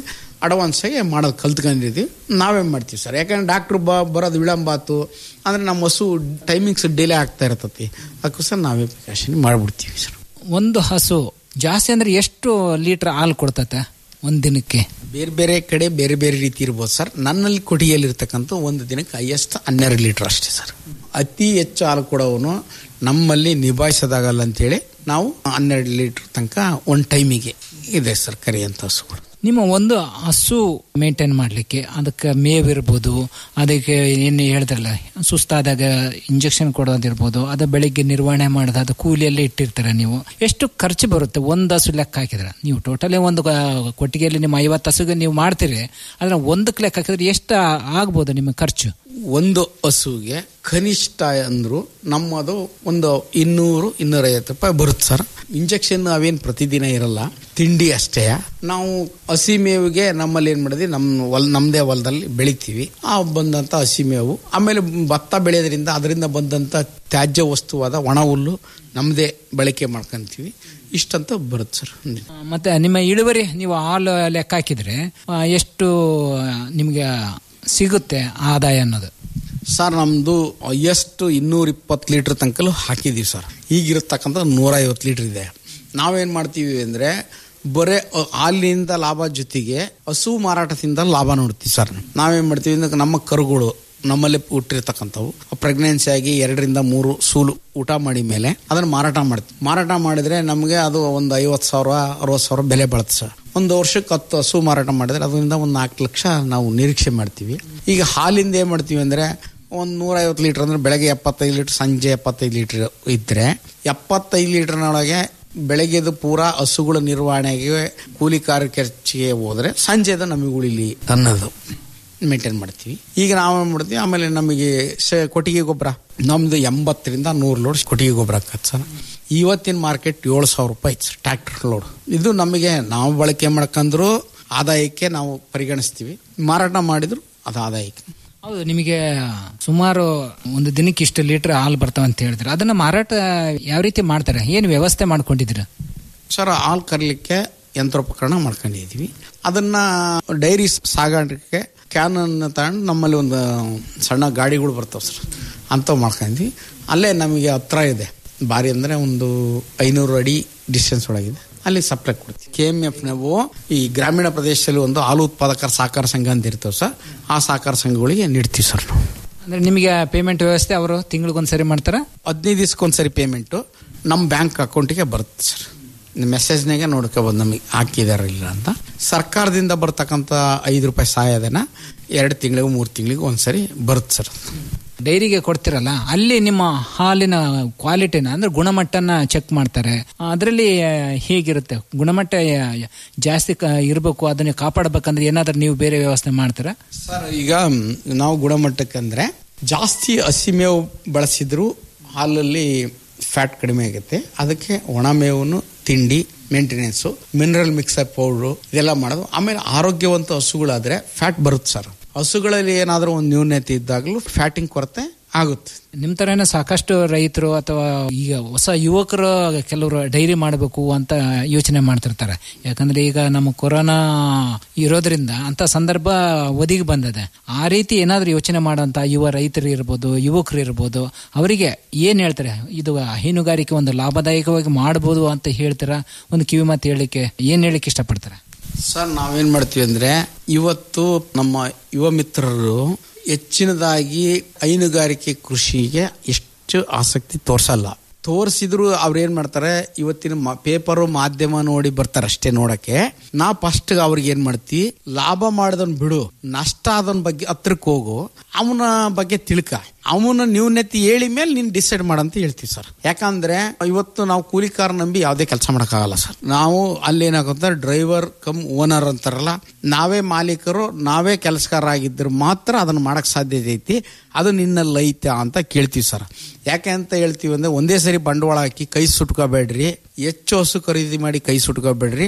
ಅಡ್ವಾನ್ಸ್ ಆಗಿ ಮಾಡೋದು ಕಲ್ತ್ಕೊಂಡಿದ್ದೀವಿ ನಾವೇ ಮಾಡ್ತೀವಿ ಸರ್ ಯಾಕಂದ್ರೆ ಡಾಕ್ಟ್ರು ಬ ಬರೋದು ವಿಳಂಬ ಆತು ಅಂದ್ರೆ ನಮ್ಮ ಹಸು ಟೈಮಿಂಗ್ಸ್ ಡಿಲೇ ಆಗ್ತಾ ಇರ್ತತಿ ಅದಕ್ಕೋಸ್ಕರ ನಾವೇ ಪ್ರಿಕಾಷನ್ ಮಾಡಿಬಿಡ್ತೀವಿ ಸರ್ ಒಂದು ಹಸು ಜಾಸ್ತಿ ಅಂದ್ರೆ ಎಷ್ಟು ಲೀಟರ್ ಹಾಲು ಕೊಡ್ತತೆ ಒಂದ್ ದಿನಕ್ಕೆ ಬೇರೆ ಬೇರೆ ಕಡೆ ಬೇರೆ ಬೇರೆ ರೀತಿ ಇರ್ಬೋದು ಸರ್ ನನ್ನಲ್ಲಿ ಕೊಟ್ಟಿಗೆಯಲ್ಲಿ ಇರ್ತಕ್ಕಂಥ ಒಂದು ದಿನಕ್ಕೆ ಹೈಯೆಸ್ಟ್ ಹನ್ನೆರಡು ಲೀಟರ್ ಅಷ್ಟೇ ಸರ್ ಅತಿ ಹೆಚ್ಚು ಹಾಲು ಕೊಡೋವನು ನಮ್ಮಲ್ಲಿ ನಿಭಾಯಿಸೋದಾಗಲ್ಲ ಅಂತೇಳಿ ನಾವು ಹನ್ನೆರಡು ಲೀಟರ್ ತನಕ ಒಂದು ಟೈಮಿಗೆ ಇದೆ ಸರ್ ಕರಿಯಂಥ ಹಸುಗಳು ನಿಮ್ಮ ಒಂದು ಹಸು ಮೇಂಟೈನ್ ಮಾಡ್ಲಿಕ್ಕೆ ಅದಕ್ಕೆ ಮೇವ್ ಇರ್ಬೋದು ಅದಕ್ಕೆ ಏನು ಹೇಳಿದ್ರಲ್ಲ ಸುಸ್ತಾದಾಗ ಇಂಜೆಕ್ಷನ್ ಕೊಡೋದಿರ್ಬೋದು ಅದು ಬೆಳಿಗ್ಗೆ ನಿರ್ವಹಣೆ ಮಾಡೋದು ಅದು ಕೂಲಿಯಲ್ಲೇ ಇಟ್ಟಿರ್ತಾರೆ ನೀವು ಎಷ್ಟು ಖರ್ಚು ಬರುತ್ತೆ ಒಂದು ಹಸು ಲೆಕ್ಕ ಹಾಕಿದ್ರೆ ನೀವು ಟೋಟಲಿ ಒಂದು ಆ, ಕೊಟ್ಟಿಗೆಯಲ್ಲಿ ನಿಮ್ಮ ಐವತ್ತು ಹಸುಗೆ ನೀವು ಮಾಡ್ತೀರಿ ಅದನ್ನ ಒಂದಕ್ಕೆ ಲೆಕ್ಕ ಹಾಕಿದ್ರೆ ಎಷ್ಟು ಆಗ್ಬೋದು ನಿಮ್ಮ ಖರ್ಚು ಒಂದು ಹಸುಗೆ ಕನಿಷ್ಠ ಅಂದ್ರು ನಮ್ಮದು ಒಂದು ಇನ್ನೂರು ಇನ್ನೂರೈವತ್ತು ರೂಪಾಯಿ ಬರುತ್ತೆ ಸರ್ ಇಂಜೆಕ್ಷನ್ ಅವೇನು ಪ್ರತಿದಿನ ಇರಲ್ಲ ತಿಂಡಿ ಅಷ್ಟೇ ನಾವು ಹಸಿ ಮೇವಿಗೆ ನಮ್ಮಲ್ಲಿ ಏನು ಮಾಡಿದ್ವಿ ನಮ್ಮ ಹೊಲ ನಮ್ಮದೇ ಹೊಲದಲ್ಲಿ ಬೆಳಿತೀವಿ ಆ ಬಂದಂಥ ಹಸಿ ಮೇವು ಆಮೇಲೆ ಭತ್ತ ಬೆಳೆಯೋದ್ರಿಂದ ಅದರಿಂದ ಬಂದಂಥ ತ್ಯಾಜ್ಯ ವಸ್ತುವಾದ ಒಣ ಹುಲ್ಲು ನಮ್ಮದೇ ಬಳಕೆ ಮಾಡ್ಕೊಂತೀವಿ ಇಷ್ಟಂತ ಬರುತ್ತೆ ಸರ್ ಆ, ಮತ್ತೆ ನಿಮ್ಮ ಇಳುವರಿ ನೀವು ಹಾಲು ಲೆಕ್ಕ ಹಾಕಿದ್ರೆ ಆ, ಎಷ್ಟು ನಿಮಗೆ ಸಿಗುತ್ತೆ ಆದಾಯ ಅನ್ನೋದು ಸರ್ ನಮ್ದು ಎಷ್ಟು ಇನ್ನೂರ ಇಪ್ಪತ್ತು ಲೀಟರ್ ತನಕಲೂ ಹಾಕಿದೀವಿ ಸರ್ ಈಗಿರತಕ್ಕಂಥ ನೂರ ಐವತ್ತು ಲೀಟರ್ ಇದೆ ನಾವೇನ್ ಮಾಡ್ತೀವಿ ಅಂದ್ರೆ ಬರೇ ಅ- ಹಾಲಿನಿಂದ ಲಾಭ ಜೊತೆಗೆ ಹಸು ಮಾರಾಟದಿಂದ ಲಾಭ ನೋಡ್ತೀವಿ ಸರ್ ನಾವೇನ್ ಮಾಡ್ತೀವಿ ಅಂದ್ರೆ ನಮ್ಮ ಕರುಗಳು ನಮ್ಮಲ್ಲಿ ಹುಟ್ಟಿರ್ತಕ್ಕಂಥವು ಪ್ರೆಗ್ನೆನ್ಸಿ ಆಗಿ ಎರಡರಿಂದ ಮೂರು ಸೂಲು ಊಟ ಮಾಡಿ ಮೇಲೆ ಅದನ್ನ ಮಾರಾಟ ಮಾಡ್ತೀವಿ ಮಾರಾಟ ಮಾಡಿದ್ರೆ ನಮಗೆ ಅದು ಒಂದು ಐವತ್ತು ಸಾವಿರ ಅರವತ್ತು ಸಾವಿರ ಬೆಲೆ ಬಾಳುತ್ತೆ ಸರ್ ಒಂದು ವರ್ಷಕ್ಕೆ ಹತ್ತು ಹಸು ಮಾರಾಟ ಮಾಡಿದ್ರೆ ಅದರಿಂದ ಒಂದು ನಾಲ್ಕು ಲಕ್ಷ ನಾವು ನಿರೀಕ್ಷೆ ಮಾಡ್ತೀವಿ ಈಗ ಹಾಲಿಂದ ಏನ್ ಮಾಡ್ತೀವಿ ಅಂದ್ರೆ ಒಂದು ನೂರೈವತ್ತು ಲೀಟರ್ ಅಂದ್ರೆ ಬೆಳಗ್ಗೆ ಎಪ್ಪತ್ತೈದು ಲೀಟರ್ ಸಂಜೆ ಎಪ್ಪತ್ತೈದು ಲೀಟರ್ ಇದ್ರೆ ಎಪ್ಪತ್ತೈದು ಲೀಟರ್ನೊಳಗೆ ಬೆಳಗ್ಗೆದು ಪೂರಾ ಹಸುಗಳ ನಿರ್ವಹಣೆಗೆ ಕೂಲಿ ಕಾರ ಖರ್ಚಿಗೆ ಹೋದ್ರೆ ಸಂಜೆದ ನಮಗೆ ಉಳಿಲಿ ಅನ್ನೋದು ಮೇಂಟೈನ್ ಮಾಡ್ತೀವಿ ಈಗ ನಾವು ಏನ್ ಮಾಡ್ತೀವಿ ಆಮೇಲೆ ನಮಗೆ ಶ- ಕೊಟ್ಟಿಗೆ ಗೊಬ್ಬರ ನಮ್ದು ಎಂಬತ್ತರಿಂದ ನೂರು ಲೋಡ್ ಕೊಟ್ಟಿಗೆ ಗೊಬ್ಬರ ಹಾಕತ್ ಸರ್ ಇವತ್ತಿನ ಮಾರ್ಕೆಟ್ ಏಳು ಸಾವಿರ ರೂಪಾಯಿ ಸರ್ ಟ್ರ್ಯಾಕ್ಟರ್ ಲೋಡ್ ಇದು ನಮಗೆ ನಾವು ಬಳಕೆ ಮಾಡ್ಕೊಂಡ್ರು ಆದಾಯಕ್ಕೆ ನಾವು ಪರಿಗಣಿಸ್ತೀವಿ ಮಾರಾಟ ಮಾಡಿದ್ರು ಅದು ಆದಾಯಕ್ಕೆ ಹೌದು ನಿಮಗೆ ಸುಮಾರು ಒಂದು ದಿನಕ್ಕೆ ಇಷ್ಟು ಲೀಟರ್ ಹಾಲು ಬರ್ತಾವ ಅಂತ ಹೇಳಿದ್ರೆ ಅದನ್ನ ಮಾರಾಟ ಯಾವ ರೀತಿ ಮಾಡ್ತಾರೆ ಏನು ವ್ಯವಸ್ಥೆ ಮಾಡ್ಕೊಂಡಿದ್ದೀರಾ ಸರ್ ಹಾಲು ಕರಲಿಕ್ಕೆ ಯಂತ್ರೋಪಕರಣ ಮಾಡ್ಕೊಂಡಿದೀವಿ ಅದನ್ನ ಡೈರಿ ಸಾಗಾಣಿಕೆ ಕ್ಯಾನ್ ಅನ್ನು ತಗೊಂಡು ನಮ್ಮಲ್ಲಿ ಒಂದು ಸಣ್ಣ ಗಾಡಿಗಳು ಬರ್ತಾವೆ ಸರ್ ಅಂಥವು ಮಾಡ್ಕೊಂಡಿದ್ವಿ ಅಲ್ಲೇ ನಮಗೆ ಹತ್ರ ಇದೆ ಬಾರಿ ಅಂದರೆ ಒಂದು ಐನೂರು ಅಡಿ ಡಿಸ್ಟೆನ್ಸ್ ಒಳಗಿದೆ ಅಲ್ಲಿ ಸಪ್ಲೈ ಕೊಡ್ತೀವಿ ಕೆ ಎಮ್ ಎಫ್ ನಾವು ಈ ಗ್ರಾಮೀಣ ಪ್ರದೇಶದಲ್ಲಿ ಒಂದು ಹಾಲು ಉತ್ಪಾದಕರ ಸಹಕಾರ ಸಂಘ ಅಂತ ಇರ್ತೇವೆ ಸರ್ ಆ ಸಹಕಾರ ಸಂಘಗಳಿಗೆ ನೀಡ್ತೀವಿ ಸರ್ ನಾವು ಅಂದ್ರೆ ನಿಮಗೆ ಪೇಮೆಂಟ್ ವ್ಯವಸ್ಥೆ ಅವರು ತಿಂಗಳಿಗೊಂದ್ಸರಿ ಮಾಡ್ತಾರ ಹದಿನೈದು ದಿವ್ಸಕ್ಕೊಂದ್ಸರಿ ಪೇಮೆಂಟು ನಮ್ಮ ಬ್ಯಾಂಕ್ ಅಕೌಂಟಿಗೆ ಬರುತ್ತೆ ಸರ್ ಮೆಸೇಜ್ನಾಗೆ ನೋಡ್ಕೋಬೋದು ನಮಗೆ ಹಾಕಿದಾರ ಇಲ್ಲ ಅಂತ ಸರ್ಕಾರದಿಂದ ಬರ್ತಕ್ಕಂಥ ಐದು ರೂಪಾಯಿ ಸಹಾಯಧನ ಎರಡು ತಿಂಗಳಿಗೂ ಮೂರು ತಿಂಗಳಿಗೂ ಒಂದ್ಸರಿ ಬರುತ್ತೆ ಸರ್ ಡೈರಿಗೆ ಕೊಡ್ತಿರಲ್ಲ ಅಲ್ಲಿ ನಿಮ್ಮ ಹಾಲಿನ ಕ್ವಾಲಿಟಿನ ಅಂದ್ರೆ ಗುಣಮಟ್ಟನ ಚೆಕ್ ಮಾಡ್ತಾರೆ ಅದರಲ್ಲಿ ಹೇಗಿರುತ್ತೆ ಗುಣಮಟ್ಟ ಯ- ಜಾಸ್ತಿ ಕ- ಇರಬೇಕು ಅದನ್ನ ಕಾಪಾಡಬೇಕಂದ್ರೆ ಏನಾದ್ರೂ ನೀವು ಬೇರೆ ವ್ಯವಸ್ಥೆ ಮಾಡ್ತೀರಾ ಸರ್ ಈಗ ಮ್, ನಾವು ಗುಣಮಟ್ಟಕ್ಕೆ ಅಂದ್ರೆ ಜಾಸ್ತಿ ಹಸಿ ಮೇವು ಬಳಸಿದ್ರು ಹಾಲಲ್ಲಿ ಫ್ಯಾಟ್ ಕಡಿಮೆ ಆಗುತ್ತೆ ಅದಕ್ಕೆ ಒಣ ಮೇವನ್ನು ತಿಂಡಿ ಮೇಂಟೆನೆನ್ಸು ಮಿನರಲ್ ಮಿಕ್ಸರ್ ಪೌಡ್ರು ಇದೆಲ್ಲ ಮಾಡೋದು ಆಮೇಲೆ ಆರೋಗ್ಯವಂತ ಹಸುಗಳಾದ್ರೆ ಫ್ಯಾಟ್ ಬರುತ್ತೆ ಸರ್ ಹಸುಗಳಲ್ಲಿ ಏನಾದರೂ ಒಂದು ನ್ಯೂನ್ಯತೆ ಇದ್ದಾಗಲೂ ಫ್ಯಾಟಿಂಗ್ ಕೊರತೆ ಆಗುತ್ತೆ ನಿಮ್ ತರನೇ ಸಾಕಷ್ಟು ರೈತರು ಅಥವಾ ಈಗ ಹೊಸ ಯುವಕರು ಕೆಲವರು ಡೈರಿ ಮಾಡಬೇಕು ಅಂತ ಯೋಚನೆ ಮಾಡ್ತಿರ್ತಾರೆ ಯಾಕಂದ್ರೆ ಈಗ ನಮ್ಮ ಕೊರೋನಾ ಇರೋದ್ರಿಂದ ಅಂತ ಸಂದರ್ಭ ಒದಗಿ ಬಂದಿದೆ ಆ ರೀತಿ ಏನಾದ್ರೂ ಯೋಚನೆ ಮಾಡೋಂತ ಯುವ ರೈತರು ಇರ್ಬೋದು ಯುವಕರು ಇರ್ಬೋದು ಅವರಿಗೆ ಏನ್ ಹೇಳ್ತಾರೆ ಇದು ಹೈನುಗಾರಿಕೆ ಒಂದು ಲಾಭದಾಯಕವಾಗಿ ಮಾಡಬಹುದು ಅಂತ ಹೇಳ್ತೀರಾ ಒಂದು ಕಿವಿ ಮಾತು ಹೇಳಲಿಕ್ಕೆ ಏನ್ ಹೇಳಲಿಕ್ಕೆ ಇಷ್ಟಪಡ್ತಾರೆ ಸರ್ ನಾವೇನ್ ಮಾಡ್ತೀವಿ ಅಂದ್ರೆ ಇವತ್ತು ನಮ್ಮ ಯುವ ಮಿತ್ರರು ಹೆಚ್ಚಿನದಾಗಿ ಹೈನುಗಾರಿಕೆ ಕೃಷಿಗೆ ಎಷ್ಟು ಆಸಕ್ತಿ ತೋರ್ಸಲ್ಲ ತೋರಿಸಿದ್ರು ಅವ್ರು ಏನ್ ಮಾಡ್ತಾರೆ ಇವತ್ತಿನ ಮ- ಪೇಪರು ಮಾಧ್ಯಮ ನೋಡಿ ಬರ್ತಾರೆ ಅಷ್ಟೇ ನೋಡಕ್ಕೆ ನಾ ಫಸ್ಟ್ ಅವ್ರಿಗೆ ಏನ್ ಮಾಡ್ತೀವಿ ಲಾಭ ಮಾಡೋದನ್ ಬಿಡು ನಷ್ಟ ಆದನ್ ಬಗ್ಗೆ ಹತ್ರಕ್ಕೆ ಹೋಗು ಅವನ ಬಗ್ಗೆ ತಿಳ್ಕ ಅವನ ನ್ಯೂನತೆ ಹೇಳಿ ಮೇಲೆ ನೀನ್ ಡಿಸೈಡ್ ಮಾಡಂತ ಹೇಳ್ತೀವಿ ಸರ್ ಯಾಕಂದ್ರೆ ಇವತ್ತು ನಾವು ಕೂಲಿಕಾರ ನಂಬಿ ಯಾವುದೇ ಕೆಲಸ ಮಾಡೋಕ್ಕಾಗಲ್ಲ ಸರ್ ನಾವು ಅಲ್ಲಿ ಏನಾಗುತ್ತೆ ಡ್ರೈವರ್ ಕಮ್ ಓನರ್ ಅಂತಾರಲ್ಲ ನಾವೇ ಮಾಲೀಕರು ನಾವೇ ಕೆಲಸಗಾರ ಆಗಿದ್ರೆ ಮಾತ್ರ ಅದನ್ನ ಮಾಡಕ್ ಸಾಧ್ಯತೆ ಐತಿ ಅದು ನಿನ್ನಲ್ಲಿ ಐತೆ ಅಂತ ಕೇಳ್ತೀವಿ ಸರ್ ಯಾಕೆ ಅಂತ ಹೇಳ್ತೀವಿ ಅಂದ್ರೆ ಒಂದೇ ಸರಿ ಬಂಡವಾಳ ಹಾಕಿ ಕೈ ಸುಟ್ಕೋಬೇಡ್ರಿ ಹೆಚ್ಚು ಹಸು ಖರೀದಿ ಮಾಡಿ ಕೈ ಸುಟ್ಕೋಬೇಡ್ರಿ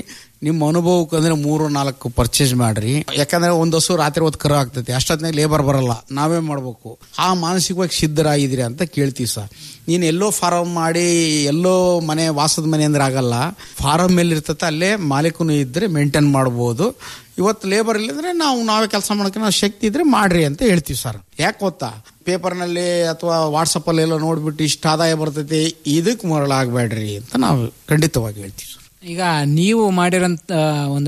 ನಿಮ್ಮ ಅನುಭವಕ್ಕೆ ಅಂದ್ರೆ ಮೂರು ನಾಲ್ಕು ಪರ್ಚೇಸ್ ಮಾಡ್ರಿ ಯಾಕಂದ್ರೆ ಒಂದ್ ಹಸು ರಾತ್ರಿ ಹೊತ್ತು ಕರ ಆಗ್ತೈತಿ ಅಷ್ಟೊತ್ತಿನಾಗ ಲೇಬರ್ ಬರಲ್ಲ ನಾವೇ ಮಾಡ್ಬೇಕು ಆ ಮಾನಸಿಕವಾಗಿ ಸಿದ್ಧರಾಗಿದ್ದೀರಿ ಅಂತ ಕೇಳ್ತೀವಿ ಸರ್ ನೀನು ಎಲ್ಲೋ ಫಾರಂ ಮಾಡಿ ಎಲ್ಲೋ ಮನೆ ವಾಸದ ಮನೆ ಅಂದ್ರೆ ಆಗಲ್ಲ ಫಾರಂ ಮೇಲೆ ಇರ್ತೈತೆ ಅಲ್ಲೇ ಮಾಲೀಕನು ಇದ್ರೆ ಮೇಂಟೈನ್ ಮಾಡ್ಬೋದು ಇವತ್ತು ಲೇಬರ್ ಇಲ್ಲಂದ್ರೆ ನಾವು ನಾವೇ ಕೆಲಸ ಮಾಡೋಕೆ ನಾವು ಶಕ್ತಿ ಇದ್ರೆ ಮಾಡ್ರಿ ಅಂತ ಹೇಳ್ತೀವಿ ಸರ್ ಯಾಕೆ ಗೊತ್ತಾ ಪೇಪರ್ನಲ್ಲಿ ಅಥವಾ ವಾಟ್ಸಪ್ಪಲ್ಲಿ ಎಲ್ಲ ನೋಡ್ಬಿಟ್ಟು ಇಷ್ಟು ಆದಾಯ ಬರ್ತೈತಿ ಇದಕ್ಕೆ ಮರಳಾಗಬೇಡ್ರಿ ಅಂತ ನಾವು ಖಂಡಿತವಾಗಿ ಹೇಳ್ತೀವಿ ಸರ್ ಈಗ ನೀವು ಮಾಡಿರೋಂಥ ಒಂದು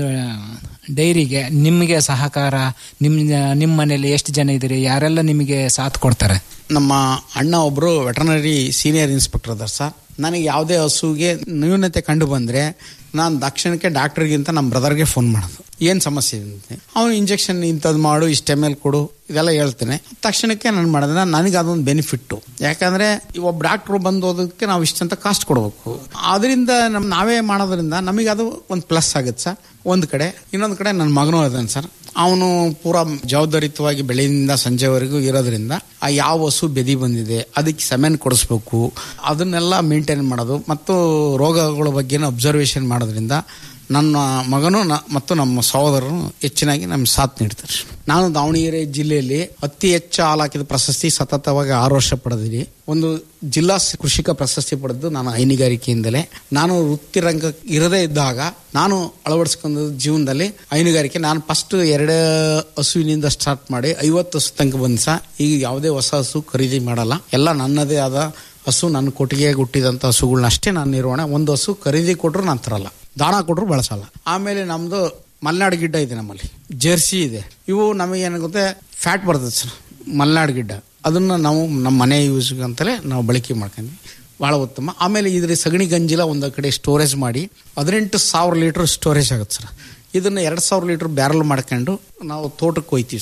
ಡೈರಿಗೆ ನಿಮಗೆ ಸಹಕಾರ ನಿಮ್ಮ ನಿಮ್ಮ ಮನೇಲಿ ಎಷ್ಟು ಜನ ಇದ್ದೀರಿ ಯಾರೆಲ್ಲ ನಿಮಗೆ ಸಾಥ್ ಕೊಡ್ತಾರೆ ನಮ್ಮ ಅಣ್ಣ ಒಬ್ರು ವೆಟರ್ನರಿ ಸೀನಿಯರ್ ಇನ್ಸ್ಪೆಕ್ಟರ್ ಅದಾರ ಸರ್ ನನಗೆ ಯಾವುದೇ ಹಸುಗೆ ನ್ಯೂನತೆ ಕಂಡು ಬಂದ್ರೆ ನಾನು ತಕ್ಷಣಕ್ಕೆ ಡಾಕ್ಟರ್ಗಿಂತ ನಮ್ಮ ಬ್ರದರ್ಗೆ ಫೋನ್ ಮಾಡೋದು ಏನು ಸಮಸ್ಯೆ ಇದೆ ಅಂತ ಅವನು ಇಂಜೆಕ್ಷನ್ ಇಂಥದ್ದು ಮಾಡು ಇಷ್ಟು ಎಮ್ ಎಲ್ ಕೊಡು ಇದೆಲ್ಲ ಹೇಳ್ತೇನೆ ತಕ್ಷಣಕ್ಕೆ ನಾನು ಮಾಡಿದ್ರೆ ನನಗೆ ಅದೊಂದು ಬೆನಿಫಿಟ್ಟು ಯಾಕಂದ್ರೆ ಒಬ್ಬ ಡಾಕ್ಟ್ರು ಬಂದು ಓದೋದಕ್ಕೆ ನಾವು ಇಷ್ಟಂತ ಕಾಸ್ಟ್ ಕೊಡಬೇಕು ಅದರಿಂದ ನಮ್ ನಾವೇ ಮಾಡೋದ್ರಿಂದ ನಮಗೆ ಅದು ಒಂದು ಪ್ಲಸ್ ಆಗುತ್ತೆ ಸರ್ ಒಂದು ಕಡೆ ಇನ್ನೊಂದು ಕಡೆ ನನ್ನ ಮಗನೂ ಇದ್ದಾನೆ ಸರ್ ಅವನು ಪೂರಾ ಜವಾಬ್ದಾರಿತವಾಗಿ ಬೆಳಗಿನಿಂದ ಸಂಜೆವರೆಗೂ ಇರೋದ್ರಿಂದ ಆ ಯಾವ ಹಸು ಬೆದಿ ಬಂದಿದೆ ಅದಕ್ಕೆ ಸೆಮೆನ್ ಕೊಡಿಸ್ಬೇಕು ಅದನ್ನೆಲ್ಲ ಮೇಂಟೈನ್ ಮಾಡೋದು ಮತ್ತು ರೋಗಗಳ ಬಗ್ಗೆ ಅಬ್ಸರ್ವೇಷನ್ ಮಾಡೋದ್ರಿಂದ ನನ್ನ ಮಗನು ನ- ಮತ್ತು ನಮ್ಮ ಸಹೋದರರು ಹೆಚ್ಚಿನಾಗಿ ನಮ್ಗೆ ಸಾಥ್ ನೀಡ್ತಾರೆ ನಾನು ದಾವಣಗೆರೆ ಜಿಲ್ಲೆಯಲ್ಲಿ ಅತಿ ಹೆಚ್ಚು ಹಾಲು ಹಾಕಿದ ಪ್ರಶಸ್ತಿ ಸತತವಾಗಿ ಆರು ವರ್ಷ ಪಡೆದಿನಿ ಒಂದು ಜಿಲ್ಲಾ ಸ- ಕೃಷಿಕ ಪ್ರಶಸ್ತಿ ಪಡೆದು ನಾನು ಹೈನುಗಾರಿಕೆಯಿಂದಲೇ ನಾನು ವೃತ್ತಿ ರಂಗ ಇರದೇ ಇದ್ದಾಗ ನಾನು ಅಳವಡಿಸ್ಕೊಂಡ ಜೀವನದಲ್ಲಿ ಹೈನುಗಾರಿಕೆ ನಾನು ಫಸ್ಟ್ ಎರಡು ಹಸುವಿನಿಂದ ಸ್ಟಾರ್ಟ್ ಮಾಡಿ ಐವತ್ತು ಹಸು ತನಕ ಬಂದು ಸಹ ಈಗ ಯಾವುದೇ ಹೊಸ ಹಸು ಖರೀದಿ ಮಾಡಲ್ಲ ಎಲ್ಲ ನನ್ನದೇ ಆದ ಹಸು ನನ್ನ ಕೊಟ್ಟಿಗೆ ಹುಟ್ಟಿದಂಥ ಹಸುಗಳನ್ನ ಅಷ್ಟೇ ನಾನು ನಿರ್ವಹಣೆ ಒಂದು ಹಸು ಖರೀದಿ ಕೊಟ್ಟರು ನಾನು ತರಲ್ಲ ದಾಣ ಕೊಟ್ಟರು ಬಳಸಲ್ಲ ಆಮೇಲೆ ನಮ್ಮದು ಮಲೆನಾಡು ಗಿಡ್ಡ ಇದೆ ನಮ್ಮಲ್ಲಿ ಜರ್ಸಿ ಇದೆ ಇವು ನಮಗೆ ಏನಾಗುತ್ತೆ ಫ್ಯಾಟ್ ಬರ್ತದೆ ಸರ್ ಮಲೆನಾಡು ಗಿಡ್ಡ ಅದನ್ನು ನಾವು ನಮ್ಮ ಮನೆ ಯೂಸ್ಗೆ ಅಂತಲೇ ನಾವು ಬಳಕೆ ಮಾಡ್ಕೊಂಡ್ವಿ ಭಾಳ ಉತ್ತಮ ಆಮೇಲೆ ಇದ್ರ ಸಗಣಿ ಗಂಜಿಲ ಒಂದು ಕಡೆ ಸ್ಟೋರೇಜ್ ಮಾಡಿ ಹದಿನೆಂಟು ಸಾವಿರ ಲೀಟರ್ ಸ್ಟೋರೇಜ್ ಆಗುತ್ತೆ ಸರ್ ಇದನ್ನು ಎರಡು ಸಾವಿರ ಲೀಟರ್ ಬ್ಯಾರಲ್ ಮಾಡ್ಕೊಂಡು ನಾವು ತೋಟಕ್ಕೆ ಹೋಯ್ತೀವಿ